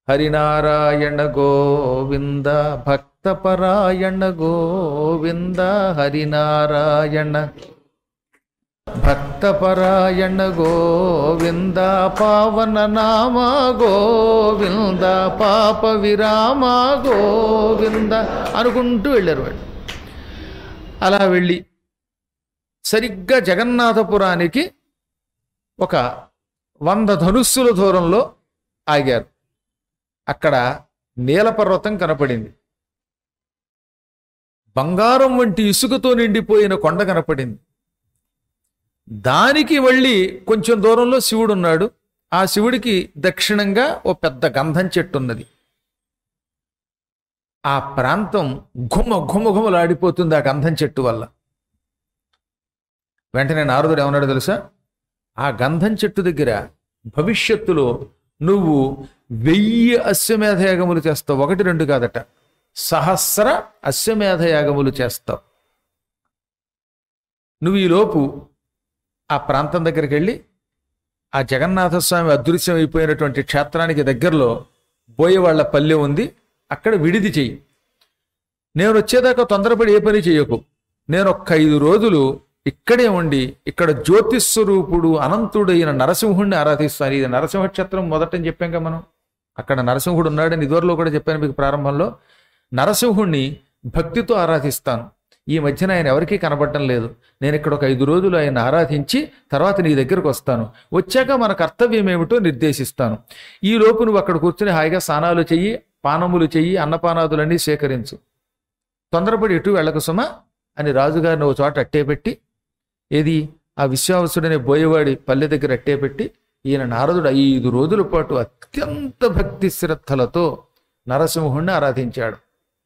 హరినారాయణ గోవింద భక్తపరాయణ గోవింద హరినారాయణ భక్తపరాయణ గోవింద పావన నామ గోవింద పాప విరామ గోవింద అనుకుంటూ వెళ్ళారు వాళ్ళు అలా వెళ్ళి సరిగ్గా జగన్నాథపురానికి ఒక వంద ధనుస్సుల దూరంలో ఆగారు అక్కడ నీలపర్వతం కనపడింది బంగారం వంటి ఇసుకతో నిండిపోయిన కొండ కనపడింది దానికి వెళ్ళి కొంచెం దూరంలో శివుడు ఉన్నాడు ఆ శివుడికి దక్షిణంగా ఓ పెద్ద గంధం చెట్టు ఉన్నది ఆ ప్రాంతం ఘుమ ఘుమ ఘుమలాడిపోతుంది ఆ గంధం చెట్టు వల్ల వెంటనే నారదుడు ఏమన్నాడు తెలుసా ఆ గంధం చెట్టు దగ్గర భవిష్యత్తులో నువ్వు వెయ్యి అశ్వమేధ యాగములు చేస్తావు ఒకటి రెండు కాదట సహస్ర అశ్వమేధ యాగములు చేస్తావు నువ్వు ఈలోపు ఆ ప్రాంతం దగ్గరికి వెళ్ళి ఆ జగన్నాథస్వామి అదృశ్యం అయిపోయినటువంటి క్షేత్రానికి దగ్గరలో బోయేవాళ్ల పల్లె ఉంది అక్కడ విడిది చెయ్యి నేను వచ్చేదాకా తొందరపడి ఏ పని చేయకు నేను ఒక్క ఐదు రోజులు ఇక్కడే ఉండి ఇక్కడ జ్యోతిస్వరూపుడు అనంతుడైన నరసింహుడిని ఆరాధిస్తాను ఇది నరసింహ క్షేత్రం మొదటని చెప్పాం కదా మనం అక్కడ నరసింహుడు ఉన్నాడని ఇదివరలో కూడా చెప్పాను మీకు ప్రారంభంలో నరసింహుణ్ణి భక్తితో ఆరాధిస్తాను ఈ మధ్యన ఆయన ఎవరికీ కనబడటం లేదు నేను ఇక్కడ ఒక ఐదు రోజులు ఆయన ఆరాధించి తర్వాత నీ దగ్గరకు వస్తాను వచ్చాక మన కర్తవ్యం ఏమిటో నిర్దేశిస్తాను ఈ లోపు నువ్వు అక్కడ కూర్చుని హాయిగా స్నానాలు చెయ్యి పానములు చెయ్యి అన్నపానాదులన్నీ సేకరించు తొందరపడి ఎటు వెళ్ళకు సుమా అని రాజుగారిని ఒక చోట అట్టే పెట్టి ఏది ఆ విశ్వావసుడనే బోయవాడి పల్లె దగ్గర అట్టే పెట్టి ఈయన నారదుడు ఐదు రోజుల పాటు అత్యంత భక్తి శ్రద్ధలతో నరసింహుణ్ణి ఆరాధించాడు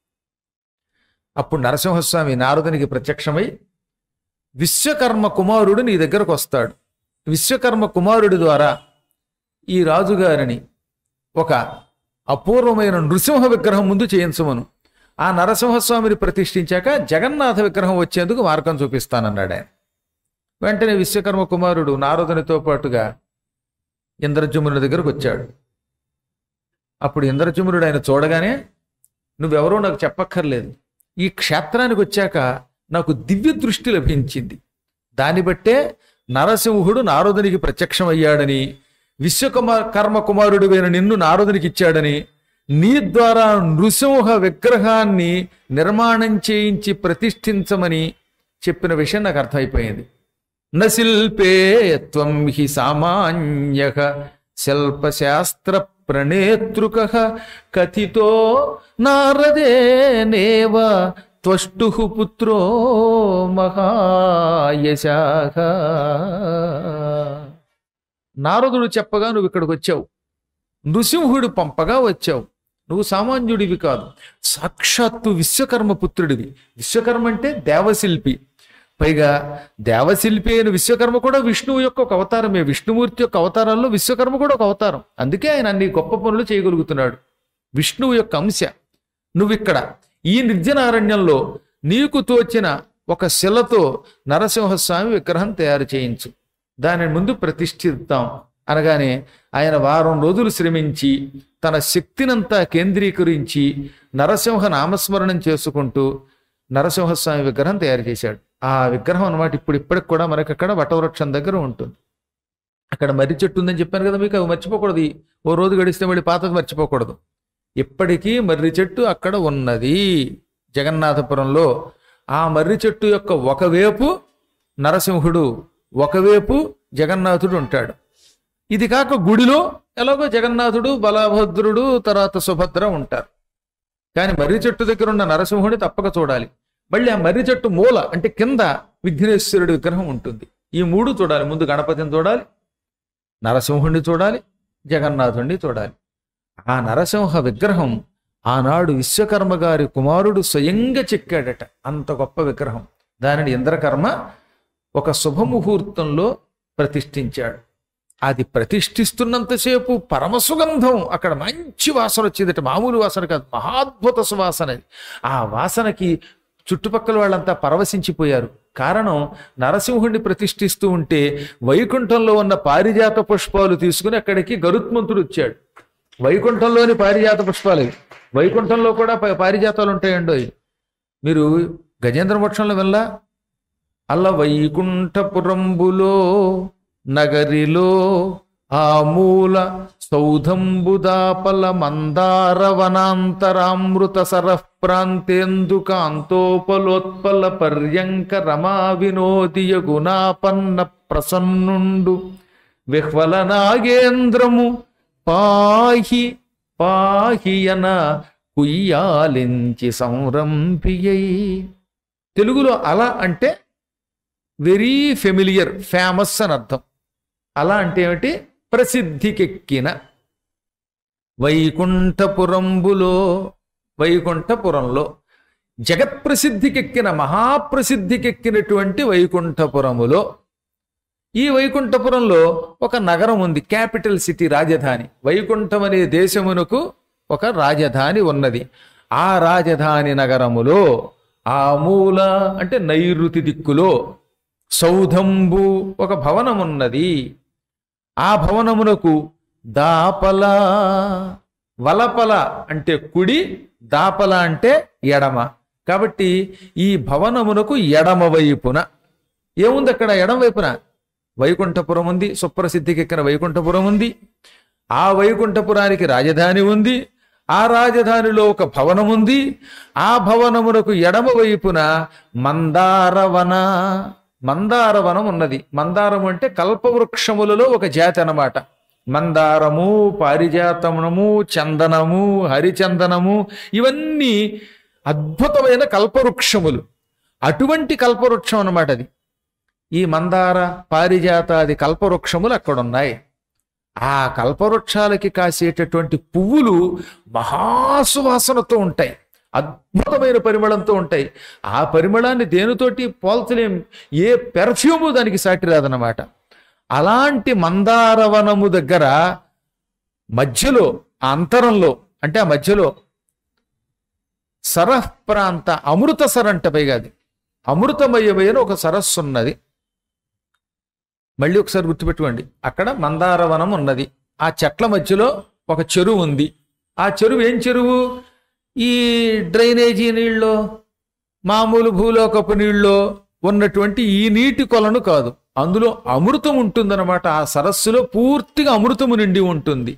అప్పుడు నరసింహస్వామి నారదునికి ప్రత్యక్షమై విశ్వకర్మ కుమారుడు నీ దగ్గరకు వస్తాడు విశ్వకర్మ కుమారుడి ద్వారా ఈ రాజుగారిని ఒక అపూర్వమైన నృసింహ విగ్రహం ముందు చేయించమను ఆ నరసింహస్వామిని ప్రతిష్ఠించాక జగన్నాథ విగ్రహం వచ్చేందుకు మార్గం చూపిస్తానన్నాడు ఆయన వెంటనే విశ్వకర్మ కుమారుడు నారదునితో పాటుగా ఇంద్రజుముని దగ్గరకు వచ్చాడు అప్పుడు ఇంద్రజుమునుడు ఆయన చూడగానే నువ్వెవరో నాకు చెప్పక్కర్లేదు ఈ క్షేత్రానికి వచ్చాక నాకు దివ్య దృష్టి లభించింది దాన్ని బట్టే నరసింహుడు నారదునికి ప్రత్యక్షమయ్యాడని విశ్వకుమార్ కర్మ కుమారుడువైన నిన్ను నారదునికి ఇచ్చాడని నీ ద్వారా నృసింహ విగ్రహాన్ని నిర్మాణం చేయించి ప్రతిష్ఠించమని చెప్పిన విషయం నాకు అర్థమైపోయింది నశిల్పే త్వం హి సామాన్య శిల్పశాస్త్ర ప్రణేతృక కథితో నారదేనేవ త్వష్టు పుత్రో మహాయశాఖ నారదుడు చెప్పగా నువ్వు ఇక్కడికి వచ్చావు నృసింహుడు పంపగా వచ్చావు నువ్వు సామాన్యుడివి కాదు సాక్షాత్తు విశ్వకర్మ పుత్రుడివి విశ్వకర్మ అంటే దేవశిల్పి పైగా దేవశిల్పి అయిన విశ్వకర్మ కూడా విష్ణువు యొక్క ఒక అవతారమే విష్ణుమూర్తి యొక్క అవతారాల్లో విశ్వకర్మ కూడా ఒక అవతారం అందుకే ఆయన అన్ని గొప్ప పనులు చేయగలుగుతున్నాడు విష్ణువు యొక్క అంశ నువ్విక్కడ ఈ నిర్జనారణ్యంలో నీకు తోచిన ఒక శిలతో నరసింహస్వామి విగ్రహం తయారు చేయించు దాని ముందు ప్రతిష్ఠిద్దాం అనగానే ఆయన వారం రోజులు శ్రమించి తన శక్తినంతా కేంద్రీకరించి నరసింహ నామస్మరణం చేసుకుంటూ నరసింహస్వామి విగ్రహం తయారు చేశాడు ఆ విగ్రహం అన్నమాట ఇప్పుడు ఇప్పటికి కూడా మనకి అక్కడ వటవృక్షం దగ్గర ఉంటుంది అక్కడ మర్రి చెట్టు ఉందని చెప్పాను కదా మీకు అవి మర్చిపోకూడదు ఓ రోజు గడిస్తే మళ్ళీ పాతది మర్చిపోకూడదు ఇప్పటికీ మర్రి చెట్టు అక్కడ ఉన్నది జగన్నాథపురంలో ఆ మర్రి చెట్టు యొక్క ఒకవైపు నరసింహుడు ఒకవైపు జగన్నాథుడు ఉంటాడు ఇది కాక గుడిలో ఎలాగో జగన్నాథుడు బలభద్రుడు తర్వాత సుభద్ర ఉంటారు కానీ మర్రి చెట్టు దగ్గర ఉన్న నరసింహుడిని తప్పక చూడాలి మళ్ళీ ఆ మర్రి చెట్టు మూల అంటే కింద విఘ్నేశ్వరుడి విగ్రహం ఉంటుంది ఈ మూడు చూడాలి ముందు గణపతిని చూడాలి నరసింహుడిని చూడాలి జగన్నాథుడిని చూడాలి ఆ నరసింహ విగ్రహం ఆనాడు విశ్వకర్మ గారి కుమారుడు స్వయంగా చెక్కాడట అంత గొప్ప విగ్రహం దానిని ఇంద్రకర్మ ఒక శుభముహూర్తంలో ప్రతిష్ఠించాడు అది ప్రతిష్ఠిస్తున్నంతసేపు పరమసుగంధం అక్కడ మంచి వాసన వచ్చేదట మామూలు వాసన కాదు మహాద్భుత సువాసన అది. ఆ వాసనకి చుట్టుపక్కల వాళ్ళంతా పరవశించిపోయారు కారణం నరసింహుడిని ప్రతిష్ఠిస్తూ ఉంటే వైకుంఠంలో ఉన్న పారిజాత పుష్పాలు తీసుకుని అక్కడికి గరుత్మంతుడు వచ్చాడు వైకుంఠంలోని పారిజాత పుష్పాలు ఇవి. వైకుంఠంలో కూడా ప- పారిజాతాలు ఉంటాయండి మీరు గజేంద్ర మోక్షంలో వెళ్ళా అల్ల వైకుంఠపురంబులో నగరిలో ఆ మూల సౌధంబుదాపల మందార వనాంతరామృత సరః ప్రాంతేందు కాంతోపలోత్పల పర్యంక రమా వినోదియ గుణాపన్న ప్రసన్నుండు విహ్వల నాగేంద్రము పాహి పాహియన కుయ్యాలించి సంరంభియై తెలుగులో అలా అంటే వెరీ ఫెమిలియర్ ఫేమస్ అని అర్థం అలా అంటే ఏమిటి ప్రసిద్ధికెక్కిన వైకుంఠపురంబులో వైకుంఠపురంలో జగత్ప్రసిద్ధికెక్కిన మహాప్రసిద్ధికెక్కినటువంటి వైకుంఠపురములో ఈ వైకుంఠపురంలో ఒక నగరం ఉంది క్యాపిటల్ సిటీ రాజధాని వైకుంఠం అనే దేశమునకు ఒక రాజధాని ఉన్నది ఆ రాజధాని నగరములో ఆ మూల అంటే నైరుతి దిక్కులో సౌధంబు ఒక భవనం ఉన్నది ఆ భవనమునకు దాపల వలపల అంటే కుడి దాపల అంటే ఎడమ కాబట్టి ఈ భవనమునకు ఎడమ వైపున ఏముంది అక్కడ ఎడమ వైపున వైకుంఠపురం ఉంది సుప్రసిద్ధికెక్కిన వైకుంఠపురం ఉంది ఆ వైకుంఠపురానికి రాజధాని ఉంది ఆ రాజధానిలో ఒక భవనం ఉంది ఆ భవనమునకు ఎడమ వైపున మందారవన మందారవనం ఉన్నది మందారం అంటే కల్పవృక్షములలో ఒక జాతి అన్నమాట మందారము పారిజాతమునము చందనము హరిచందనము ఇవన్నీ అద్భుతమైన కల్పవృక్షములు అటువంటి కల్పవృక్షం అన్నమాట అది ఈ మందార పారిజాతాది కల్పవృక్షములు అక్కడ ఉన్నాయి ఆ కల్పవృక్షాలకి కాసేటటువంటి పువ్వులు మహాసువాసనతో ఉంటాయి అద్భుతమైన పరిమళంతో ఉంటాయి ఆ పరిమళాన్ని దేనితోటి పోల్చలేం ఏ పెర్ఫ్యూము దానికి సాటి రాదనమాట అలాంటి మందారవనము దగ్గర మధ్యలో ఆ అంతరంలో అంటే ఆ మధ్యలో సరః ప్రాంత అమృత సరంట పైగా అది అమృతమయమైన ఒక సరస్సు ఉన్నది మళ్ళీ ఒకసారి గుర్తుపెట్టుకోండి అక్కడ మందారవనం ఉన్నది ఆ చెట్ల మధ్యలో ఒక చెరువు ఉంది ఆ చెరువు ఏం చెరువు ఈ డ్రైనేజీ నీళ్ళు మామూలు భూలోకపు నీళ్ళు ఉన్నటువంటి ఈ నీటి కొలను కాదు అందులో అమృతం ఉంటుందన్నమాట ఆ సరస్సులో పూర్తిగా అమృతము నిండి ఉంటుంది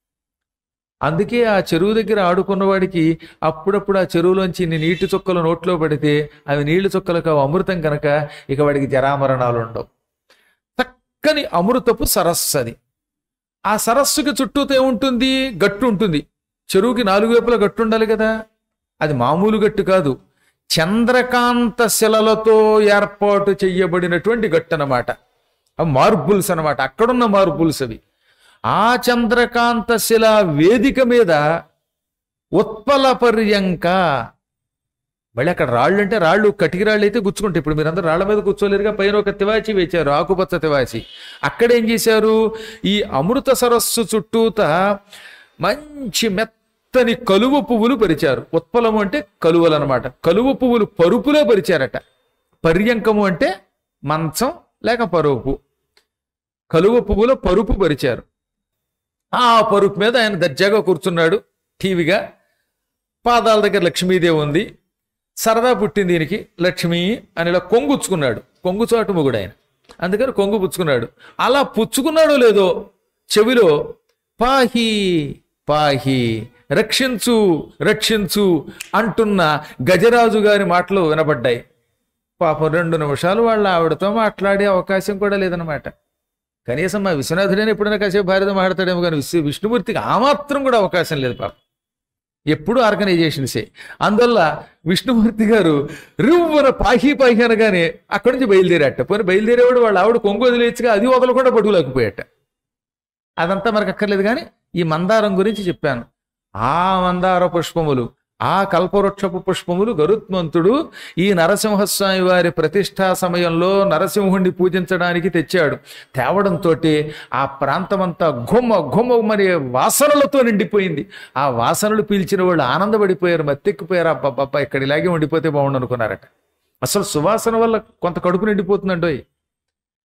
అందుకే ఆ చెరువు దగ్గర ఆడుకున్నవాడికి అప్పుడప్పుడు ఆ చెరువులోంచి ఇన్ని నీటి చుక్కలు నోట్లో పడితే అవి నీళ్లు చుక్కలకు అవి అమృతం కనుక ఇక వాడికి జరామరణాలు ఉండవు చక్కని అమృతపు సరస్సు అది ఆ సరస్సుకి చుట్టూతో ఏముంటుంది గట్టు ఉంటుంది చెరువుకి నాలుగు వైపులా గట్టు ఉండాలి కదా అది మామూలు గట్టు కాదు చంద్రకాంత శిలలతో ఏర్పాటు చెయ్యబడినటువంటి గట్టు అన్నమాట అవి మార్బుల్స్ అన్నమాట అక్కడున్న మార్బుల్స్ అవి ఆ చంద్రకాంత శిల వేదిక మీద ఉత్పల పర్యంక మళ్ళీ అక్కడ రాళ్ళు అంటే రాళ్ళు కటికి రాళ్ళు అయితే గుచ్చుకుంటాయి ఇప్పుడు మీరందరూ రాళ్ల మీద కూర్చోలేరుగా పైన ఒక తివాచి వేచారు ఆకుపచ్చ తివాచి అక్కడ ఏం చేశారు ఈ అమృత సరస్సు చుట్టూత మంచి మెత్తని కలువ పువ్వులు పరిచారు ఉత్పలము అంటే కలువలు అనమాట కలువ పువ్వులు పరుపులో పరిచారట పర్యంకము అంటే మంచం లేక పరుపు కలువ పువ్వులో పరుపు పరిచారు ఆ పరుపు మీద ఆయన దర్జాగా కూర్చున్నాడు టీవీగా పాదాల దగ్గర లక్ష్మీదేవి ఉంది సరదా పుట్టింది దీనికి లక్ష్మి అని ఇలా కొంగుచ్చుకున్నాడు కొంగు చాటు మొగుడు ఆయన అందుకని కొంగు పుచ్చుకున్నాడు అలా పుచ్చుకున్నాడో లేదో చెవిలో పాహి పాహి రక్షించు రక్షించు అంటున్న గజరాజు గారి మాటలు వినబడ్డాయి పాపం రెండు నిమిషాలు వాళ్ళ ఆవిడతో మాట్లాడే అవకాశం కూడా లేదనమాట కనీసం మా విశ్వనాథుడైనా ఎప్పుడైనా కాసేపు భార్యతో మాట్లాడతాడేమో కానీ విశ్వ విష్ణుమూర్తికి ఆ మాత్రం కూడా అవకాశం లేదు పాపం ఎప్పుడు ఆర్గనైజేషన్సే అందువల్ల విష్ణుమూర్తి గారు రివ్వున పాహి పాహి అనగానే అక్కడి నుంచి బయలుదేరాట పోనీ బయలుదేరేవాడు వాళ్ళ ఆవిడ కొంగు వదిలేచ్చుగా అది వదలు కూడా పట్టుకులేకపోయాట అదంతా మనకు అక్కర్లేదు కానీ ఈ మందారం గురించి చెప్పాను ఆ మందార పుష్పములు ఆ కల్పవృక్షపు పుష్పములు గరుత్మంతుడు ఈ నరసింహస్వామి వారి ప్రతిష్టా సమయంలో నరసింహుణ్ణి పూజించడానికి తెచ్చాడు తేవడంతో ఆ ప్రాంతమంతా ఘుమ్మ ఘుమ్మ మరి వాసనలతో నిండిపోయింది ఆ వాసనలు పీల్చిన వాళ్ళు ఆనందపడిపోయారు మత్తెక్కిపోయారు అబ్బబ్బబ్బా ఇక్కడ ఇలాగే ఉండిపోతే బాగుండు అనుకున్నారట అసలు సువాసన వల్ల కొంత కడుపు నిండిపోతుందండోయ్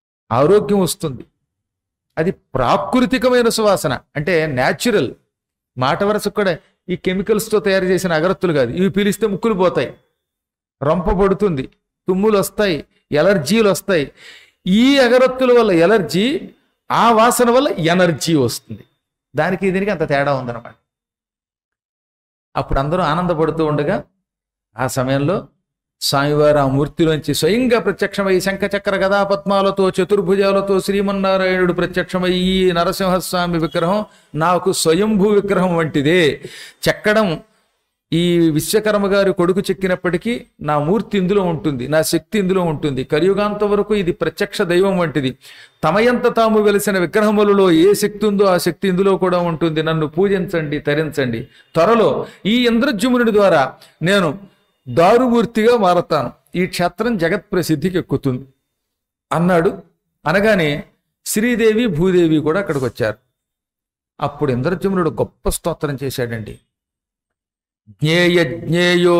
ఆరోగ్యం వస్తుంది అది ప్రాకృతికమైన సువాసన అంటే న్యాచురల్ మాట వరసకు కూడా ఈ కెమికల్స్తో తయారు చేసిన అగరత్తులు కాదు ఇవి పీలిస్తే ముక్కులు పోతాయి రొంప పడుతుంది తుమ్ములు వస్తాయి ఎలర్జీలు వస్తాయి ఈ అగరత్తుల వల్ల ఎలర్జీ ఆ వాసన వల్ల ఎనర్జీ వస్తుంది దానికి దీనికి అంత తేడా ఉందన్నమాట అప్పుడు అందరూ ఆనందపడుతూ ఉండగా ఆ సమయంలో స్వామివారు ఆ మూర్తిలోంచి స్వయంగా ప్రత్యక్షమై శంఖచక్ర గదా పద్మాలతో చతుర్భుజాలతో శ్రీమన్నారాయణుడు ప్రత్యక్షమై ఈ నరసింహస్వామి విగ్రహం నాకు స్వయంభూ విగ్రహం వంటిదే చెక్కడం ఈ విశ్వకర్మ గారి కొడుకు చెక్కినప్పటికీ నా మూర్తి ఇందులో ఉంటుంది నా శక్తి ఇందులో ఉంటుంది కలియుగాంత వరకు ఇది ప్రత్యక్ష దైవం వంటిది తమయంత తాము వెలిసిన విగ్రహములలో ఏ శక్తి ఉందో ఆ శక్తి ఇందులో కూడా ఉంటుంది నన్ను పూజించండి తరించండి త్వరలో ఈ ఇంద్రజుమునుడి ద్వారా నేను దారుమూర్తిగా మారతాను ఈ క్షేత్రం జగత్ ప్రసిద్ధికి ఎక్కుతుంది అన్నాడు అనగానే శ్రీదేవి భూదేవి కూడా అక్కడికి వచ్చారు అప్పుడు ఇంద్రజమునుడు గొప్ప స్తోత్రం చేశాడండి జ్ఞేయ జ్ఞేయో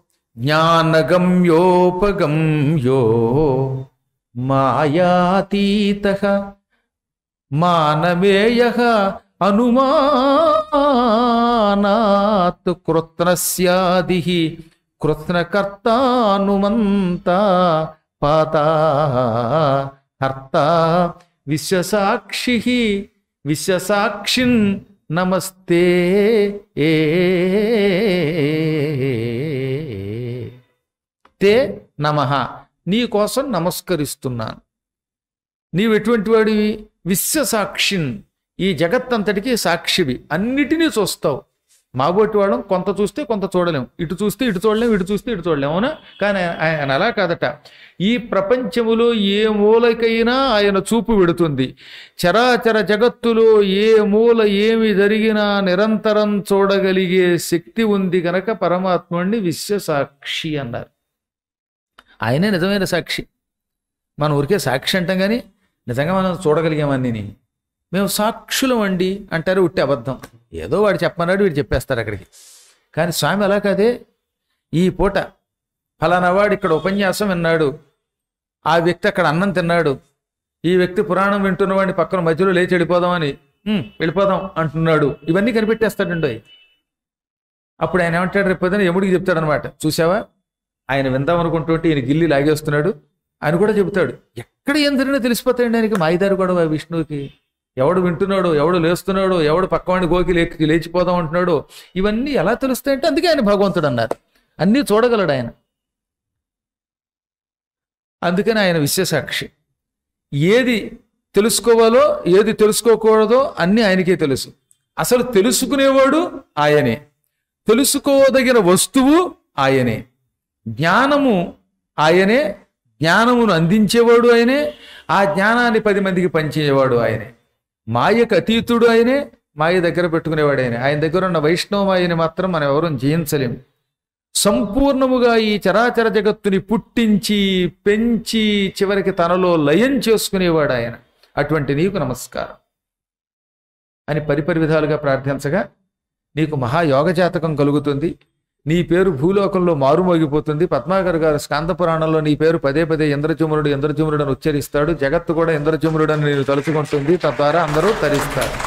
జ్ఞానగమ్యోపగమ్యో మాయాతీత మానమేయ అనుమానాత్ కృత్నస్యాది కృత్నకర్తానుమంత పాత హర్త విశ్వసాక్షి విశ్వసాక్షిన్ నమస్తే ఏ తే నమ నీ కోసం నమస్కరిస్తున్నాను నీవు ఎటువంటి వాడివి విశ్వసాక్షిన్ ఈ జగత్తంతటికి సాక్షివి అన్నిటినీ చూస్తావు మాబోటి వాళ్ళం కొంత చూస్తే కొంత చూడలేం ఇటు చూస్తే ఇటు చూడలేం ఇటు చూస్తే ఇటు చూడలేం అవునా కానీ ఆయన అలా కాదట ఈ ప్రపంచములో ఏ మూలకైనా ఆయన చూపు పెడుతుంది చరాచర జగత్తులో ఏ మూల ఏమి జరిగినా నిరంతరం చూడగలిగే శక్తి ఉంది గనక పరమాత్ముడిని విశ్వసాక్షి అన్నారు ఆయనే నిజమైన సాక్షి మనం ఊరికే సాక్షి అంటాం కానీ నిజంగా మనం చూడగలిగామని మేము సాక్షులం అండి అంటారు ఉట్టి అబద్ధం ఏదో వాడు చెప్పమన్నాడు వీడు చెప్పేస్తారు అక్కడికి కానీ స్వామి అలా కాదే ఈ పూట ఫలానా వాడు ఇక్కడ ఉపన్యాసం విన్నాడు ఆ వ్యక్తి అక్కడ అన్నం తిన్నాడు ఈ వ్యక్తి పురాణం వింటున్న వాడిని పక్కన మధ్యలో లేచి వెళ్ళిపోదామని "ఉమ్, వెళ్ళిపోదాం అంటున్నాడు ఇవన్నీ కనిపెట్టేస్తాడండి అప్పుడు ఆయన ఏమంటాడు రేపు పొద్దున యముడికి చెప్తాడనమాట చూసావా ఆయన విందాం అనుకుంటుంటే ఈయన గిల్లి లాగేస్తున్నాడు అని కూడా చెబుతాడు ఎక్కడ ఏం జరిగినా తెలిసిపోతాయండి ఆయనకి మాయిదారు కూడా విష్ణువుకి ఎవడు వింటున్నాడు ఎవడు లేస్తున్నాడు ఎవడు పక్కవాడిని గోకి లేకి లేచిపోదాం అంటున్నాడు ఇవన్నీ ఎలా తెలుస్తాయంటే అందుకే ఆయన భగవంతుడు అన్నారు అన్నీ చూడగలడు ఆయన అందుకని ఆయన విశ్వసాక్షి ఏది తెలుసుకోవాలో ఏది తెలుసుకోకూడదో అన్నీ ఆయనకే తెలుసు అసలు తెలుసుకునేవాడు ఆయనే తెలుసుకోదగిన వస్తువు ఆయనే జ్ఞానము ఆయనే జ్ఞానమును అందించేవాడు ఆయనే ఆ జ్ఞానాన్ని పది మందికి పంచేవాడు ఆయనే మాయకు అతీతుడు ఆయనే మాయ దగ్గర పెట్టుకునేవాడు ఆయనే ఆయన దగ్గర ఉన్న వైష్ణవ మాయని మాత్రం మనం ఎవరూ జయించలేం సంపూర్ణముగా ఈ చరాచర జగత్తుని పుట్టించి పెంచి చివరికి తనలో లయం చేసుకునేవాడు ఆయన అటువంటి నీకు నమస్కారం అని పరిపరి విధాలుగా ప్రార్థించగా నీకు మహాయోగ జాతకం కలుగుతుంది నీ పేరు భూలోకంలో మారుమోగిపోతుంది పద్మాకర్ గారు స్కాంద పురాణంలో నీ పేరు పదే పదే ఇంద్రజమునుడు ఇంద్రజమునుడు అని ఉచ్చరిస్తాడు జగత్తు కూడా ఇంద్రజమునుడు అని నేను తలుచుకుంటుంది తద్వారా అందరూ తరిస్తారు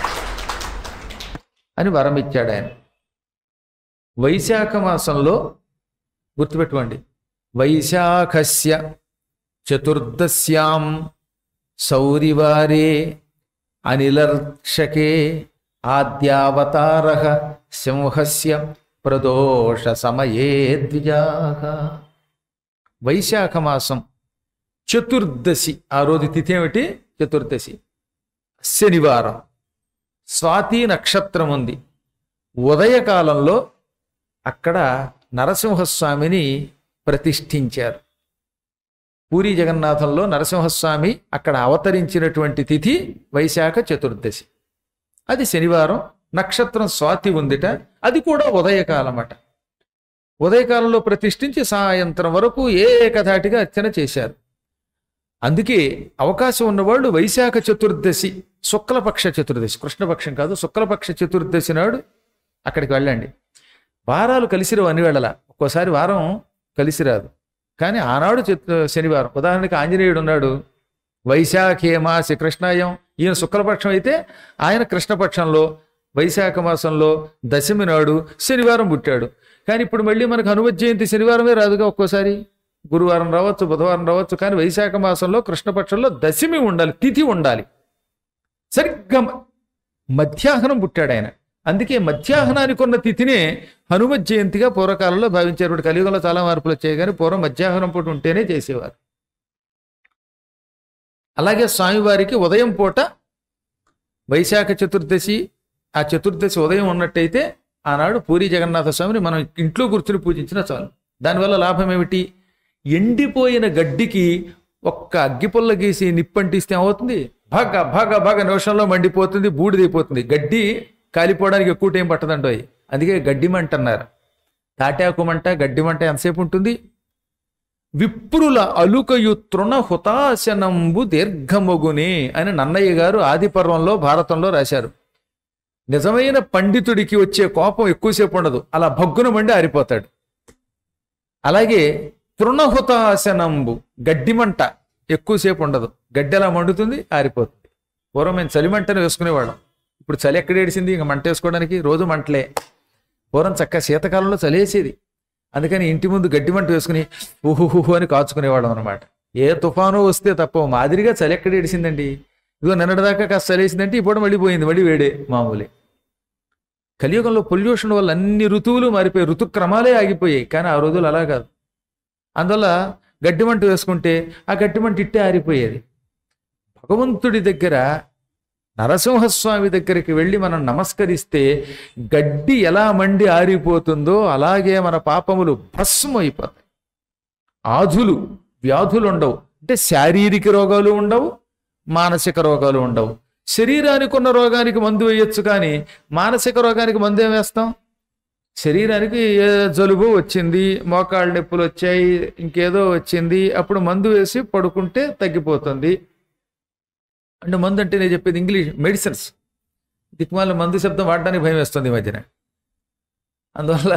అని వరం ఇచ్చాడు ఆయన వైశాఖ మాసంలో గుర్తుపెట్టుకోండి వైశాఖస్య చతుర్దశ్యాం సౌరివారే అనిలర్షకే ఆద్యావతార సింహస్య ప్రదోష సమయే ద్విజాహ వైశాఖ మాసం చతుర్దశి ఆ రోజు తిథి ఏమిటి చతుర్దశి శనివారం స్వాతి నక్షత్రం ఉంది ఉదయకాలంలో అక్కడ నరసింహస్వామిని ప్రతిష్ఠించారు పూరి జగన్నాథంలో నరసింహస్వామి అక్కడ అవతరించినటువంటి తిథి వైశాఖ చతుర్దశి అది శనివారం నక్షత్రం స్వాతి ఉందిట అది కూడా ఉదయకాలం అట ఉదయకాలంలో ప్రతిష్ఠించి సాయంత్రం వరకు ఏకధాటిగా అర్చన చేశారు అందుకే అవకాశం ఉన్నవాళ్ళు వైశాఖ చతుర్దశి శుక్లపక్ష చతుర్దశి కృష్ణపక్షం కాదు శుక్లపక్ష చతుర్దశి నాడు అక్కడికి వెళ్ళండి వారాలు కలిసిరావు అన్ని వేళలా ఒక్కోసారి వారం కలిసి రాదు కానీ ఆనాడు చతు శనివారం ఉదాహరణకి ఆంజనేయుడు ఉన్నాడు వైశాఖే మాసి కృష్ణాయం ఈయన శుక్లపక్షం అయితే ఆయన కృష్ణపక్షంలో వైశాఖ మాసంలో దశమి నాడు శనివారం పుట్టాడు కానీ ఇప్పుడు మళ్ళీ మనకు హనుమత్ జయంతి శనివారమే రాదుగా ఒక్కోసారి గురువారం రావచ్చు బుధవారం రావచ్చు కానీ వైశాఖ మాసంలో కృష్ణపక్షంలో దశమి ఉండాలి తిథి ఉండాలి సరిగ్గా మ- మధ్యాహ్నం పుట్టాడు ఆయన అందుకే మధ్యాహ్నానికి ఉన్న తిథినే హనుమత్ జయంతిగా పూర్వకాలంలో భావించారు ఇప్పుడు కలియుగంలో చాలా మార్పులు వచ్చాయి కానీ పూర్వం మధ్యాహ్నం పూట ఉంటేనే చేసేవారు అలాగే స్వామివారికి ఉదయం పూట వైశాఖ చతుర్దశి ఆ చతుర్దశి ఉదయం ఉన్నట్టయితే ఆనాడు పూరి జగన్నాథ స్వామిని మనం ఇంట్లో కూర్చుని పూజించినా చాలు దానివల్ల లాభం ఏమిటి ఎండిపోయిన గడ్డికి ఒక్క అగ్గిపుల్ల గీసి నిప్పంటిస్తే ఏమవుతుంది బాగా బాగా బాగా నిమిషంలో మండిపోతుంది బూడిదైపోతుంది గడ్డి కాలిపోవడానికి ఎక్కువ టైం పట్టదండోయ్ అందుకే గడ్డి మంట అన్నారు తాటాకు మంట గడ్డి మంట ఎంతసేపు ఉంటుంది విప్రుల అలుకయు తృణ హుతాశనంబు దీర్ఘమొగునే అని నన్నయ్య గారు ఆదిపర్వంలో భారతంలో రాశారు నిజమైన పండితుడికి వచ్చే కోపం ఎక్కువసేపు ఉండదు అలా భగ్గున మండి ఆరిపోతాడు అలాగే తృణహుతాశనంబు గడ్డి మంట ఎక్కువసేపు ఉండదు గడ్డి అలా మండుతుంది ఆరిపోతుంది పూర్వం మేము చలి మంటను వేసుకునేవాళ్ళం ఇప్పుడు చలి ఎక్కడ ఏడిసింది ఇంక మంట వేసుకోవడానికి రోజు మంటలే పూర్వం చక్క శీతకాలంలో చలేసేది అందుకని ఇంటి ముందు గడ్డి మంట వేసుకుని ఊహుహుహు అని కాచుకునేవాళ్ళం అనమాట ఏ తుఫాను వస్తే తప్ప మాదిరిగా చలి ఎక్కడ ఏడిసిందండి ఇదిగో నిన్నటిదాకా కాస్త చలేసిందంటే ఇప్పుడు మళ్ళీ పోయింది మళ్ళీ వేడే మామూలే కలియుగంలో పొల్యూషన్ వల్ల అన్ని ఋతువులు మారిపోయాయి ఋతుక్రమాలే ఆగిపోయాయి కానీ ఆ రోజులు అలా కాదు అందువల్ల గడ్డి మంట వేసుకుంటే ఆ గడ్డి మంట ఇట్టే ఆరిపోయేది భగవంతుడి దగ్గర నరసింహస్వామి దగ్గరికి వెళ్ళి మనం నమస్కరిస్తే గడ్డి ఎలా మండి ఆరిపోతుందో అలాగే మన పాపములు భస్మం అయిపోతాయి ఆధులు వ్యాధులు ఉండవు అంటే శారీరక రోగాలు ఉండవు మానసిక రోగాలు ఉండవు శరీరానికి ఉన్న రోగానికి మందు వేయొచ్చు కానీ మానసిక రోగానికి మందు ఏం వేస్తాం శరీరానికి ఏ జలుబు వచ్చింది మోకాళ్ళ నొప్పులు వచ్చాయి ఇంకేదో వచ్చింది అప్పుడు మందు వేసి పడుకుంటే తగ్గిపోతుంది అంటే మందు అంటే నేను చెప్పేది ఇంగ్లీష్ మెడిసిన్స్ దిక్మాల మందు శబ్దం వాడడానికి భయం వేస్తుంది ఈ మధ్యన అందువల్ల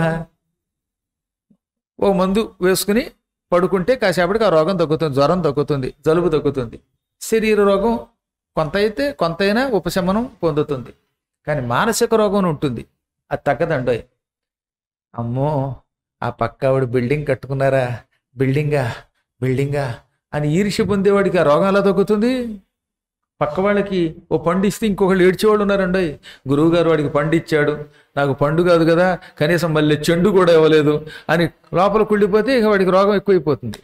ఓ మందు వేసుకుని పడుకుంటే కాసేపటికి ఆ రోగం తగ్గుతుంది జ్వరం తగ్గుతుంది జలుబు తగ్గుతుంది శరీర రోగం కొంత అయితే కొంత అయినా ఉపశమనం పొందుతుంది కానీ మానసిక రోగం ఉంటుంది అది తగ్గదండోయ్ అమ్మో ఆ పక్క ఆవిడ బిల్డింగ్ కట్టుకున్నారా బిల్డింగా బిల్డింగా అని ఈర్ష్య పొందేవాడికి ఆ రోగం ఎలా తగ్గుతుంది పక్క వాళ్ళకి ఓ పండు ఇస్తే ఇంకొకళ్ళు ఏడ్చేవాళ్ళు ఉన్నారండి గురువు గారు వాడికి పండు ఇచ్చాడు నాకు పండు కాదు కదా కనీసం మళ్ళీ చెండు కూడా ఇవ్వలేదు అని లోపల కుళ్ళిపోతే ఇక వాడికి రోగం ఎక్కువైపోతుంది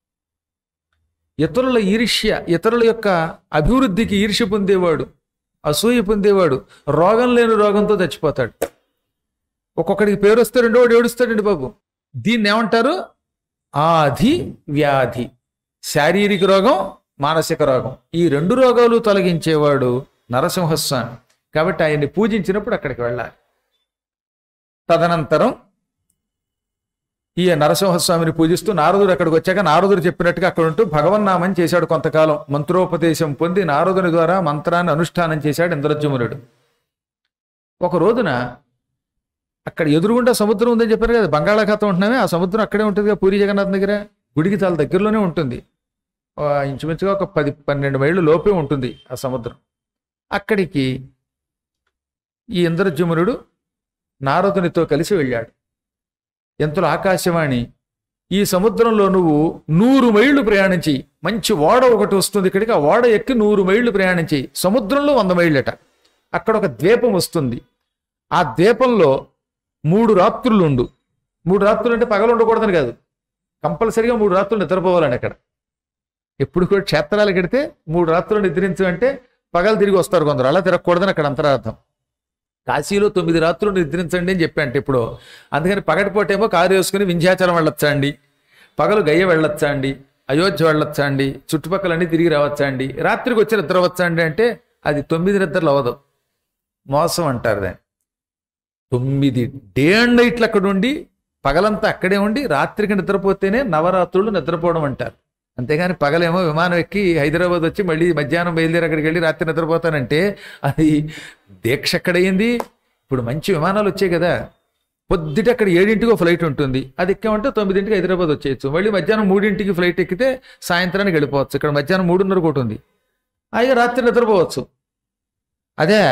ఇతరుల ఈర్ష్య ఇతరుల యొక్క అభివృద్ధికి ఈర్ష్య పొందేవాడు అసూయ పొందేవాడు రోగం లేని రోగంతో చచ్చిపోతాడు ఒక్కొక్కడికి పేరు వస్తే రెండో వాడు ఏడుస్తాడండి బాబు దీన్ని ఏమంటారు ఆధి వ్యాధి శారీరక రోగం మానసిక రోగం ఈ రెండు రోగాలు తొలగించేవాడు నరసింహస్వామి కాబట్టి ఆయన్ని పూజించినప్పుడు అక్కడికి వెళ్ళాలి తదనంతరం ఈ నరసింహస్వామిని పూజిస్తూ నారదుడు అక్కడికి వచ్చాక నారదుడు చెప్పినట్టుగా అక్కడ ఉంటూ భగవన్నామం చేశాడు కొంతకాలం మంత్రోపదేశం పొంది నారదుని ద్వారా మంత్రాన్ని అనుష్ఠానం చేశాడు ఇంద్రజమునుడు ఒక రోజున అక్కడ ఎదురుగుండా సముద్రం ఉందని చెప్పారు కదా బంగాళాఖాతం ఉంటున్నామే ఆ సముద్రం అక్కడే ఉంటుంది కదా పూరి జగన్నాథ్ దగ్గర గుడికి చాలా దగ్గరలోనే ఉంటుంది ఆ, ఇంచుమించుగా ఒక పది పన్నెండు మైళ్ళు లోపే ఉంటుంది ఆ సముద్రం అక్కడికి ఈ ఇంద్రజమునుడు నారదునితో కలిసి వెళ్ళాడు ఎంతలో ఆకాశవాణి ఈ సముద్రంలో నువ్వు నూరు మైళ్ళు ప్రయాణించి మంచి ఓడ ఒకటి వస్తుంది ఇక్కడికి ఆ ఓడ ఎక్కి నూరు మైళ్ళు ప్రయాణించి సముద్రంలో వంద మైళ్ళట అక్కడ ఒక ద్వీపం వస్తుంది ఆ ద్వీపంలో మూడు రాత్రులు ఉండు మూడు రాత్రులు అంటే పగలు ఉండకూడదని కాదు కంపల్సరిగా మూడు రాత్రులు నిద్రపోవాలని అక్కడ ఎప్పుడు కూడా క్షేత్రాలు కడితే మూడు రాత్రులు నిద్రించు అంటే పగలు తిరిగి వస్తారు కొందరు అలా తిరగకూడదని అక్కడ అంతరార్థం కాశీలో తొమ్మిది రాత్రులు నిద్రించండి అని చెప్పంటే ఇప్పుడు అందుకని పగటిపూటేమో కారు వేసుకుని వింధ్యాచలం వెళ్ళొచ్చా అండి పగలు గయ్య వెళ్ళొచ్చా అండి అయోధ్య వెళ్ళొచ్చా అండి చుట్టుపక్కలన్నీ తిరిగి రావచ్చా అండి రాత్రికి వచ్చి నిద్ర వచ్చా అండి అంటే అది తొమ్మిది నిద్రలు అవ్వదు మోసం అంటారు దాన్ని తొమ్మిది డే అండ్ నైట్లు అక్కడ ఉండి పగలంతా అక్కడే ఉండి రాత్రికి నిద్రపోతేనే నవరాత్రులు నిద్రపోవడం అంటారు అంతేగాని పగలేమో విమానం ఎక్కి హైదరాబాద్ వచ్చి మళ్ళీ మధ్యాహ్నం బయలుదేరి అక్కడికి వెళ్ళి రాత్రి నిద్రపోతానంటే అది దీక్ష ఎక్కడయింది ఇప్పుడు మంచి విమానాలు వచ్చాయి కదా పొద్దుట అక్కడ ఏడింటికి ఫ్లైట్ ఉంటుంది అది ఎక్కామంటే తొమ్మిదింటికి హైదరాబాద్ వచ్చేయచ్చు మళ్ళీ మధ్యాహ్నం మూడింటికి ఫ్లైట్ ఎక్కితే సాయంత్రానికి వెళ్ళిపోవచ్చు ఇక్కడ మధ్యాహ్నం మూడున్నర ఒకటి ఉంది అయిగా రాత్రి నిద్రపోవచ్చు అదే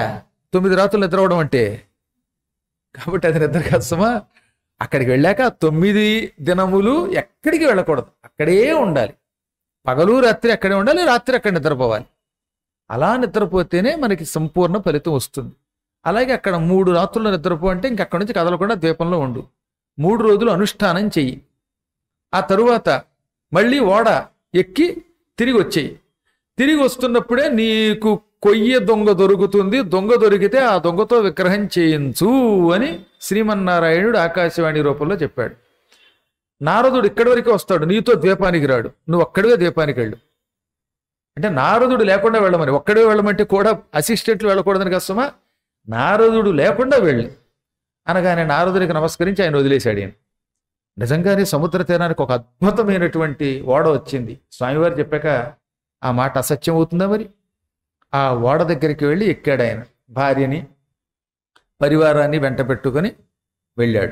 తొమ్మిది రాత్రులు నిద్రపోవడం అంటే కాబట్టి అది నిద్ర కష్టమా అక్కడికి వెళ్ళాక తొమ్మిది దినములు ఎక్కడికి వెళ్ళకూడదు అక్కడే ఉండాలి పగలు రాత్రి అక్కడే ఉండాలి రాత్రి అక్కడ నిద్రపోవాలి అలా నిద్రపోతేనే మనకి సంపూర్ణ ఫలితం వస్తుంది అలాగే అక్కడ మూడు రాత్రులు నిద్రపో అంటే ఇంక అక్కడి నుంచి కదలకుండా ద్వీపంలో ఉండు మూడు రోజులు అనుష్ఠానం చెయ్యి ఆ తరువాత మళ్ళీ ఓడ ఎక్కి తిరిగి వచ్చేయి తిరిగి వస్తున్నప్పుడే నీకు కొయ్య దొంగ దొరుకుతుంది దొంగ దొరికితే ఆ దొంగతో విగ్రహం చేయించు అని శ్రీమన్నారాయణుడు ఆకాశవాణి రూపంలో చెప్పాడు నారదుడు ఇక్కడి వరకే వస్తాడు నీతో ద్వీపానికి రాడు నువ్వు ఒక్కడివే ద్వీపానికి వెళ్ళు అంటే నారదుడు లేకుండా వెళ్ళమని ఒక్కడే వెళ్ళమంటే కూడా అసిస్టెంట్లు వెళ్ళకూడదని కష్టమా నారదుడు లేకుండా వెళ్ళు అనగానే నారదుడికి నమస్కరించి ఆయన వదిలేశాడు ఈయన నిజంగానే సముద్ర తీరానికి ఒక అద్భుతమైనటువంటి ఓడ వచ్చింది స్వామివారు చెప్పాక ఆ మాట అసత్యం అవుతుందా మరి ఆ ఓడ దగ్గరికి వెళ్ళి ఎక్కాడు ఆయన భార్యని పరివారాన్ని వెంట పెట్టుకొని వెళ్ళాడు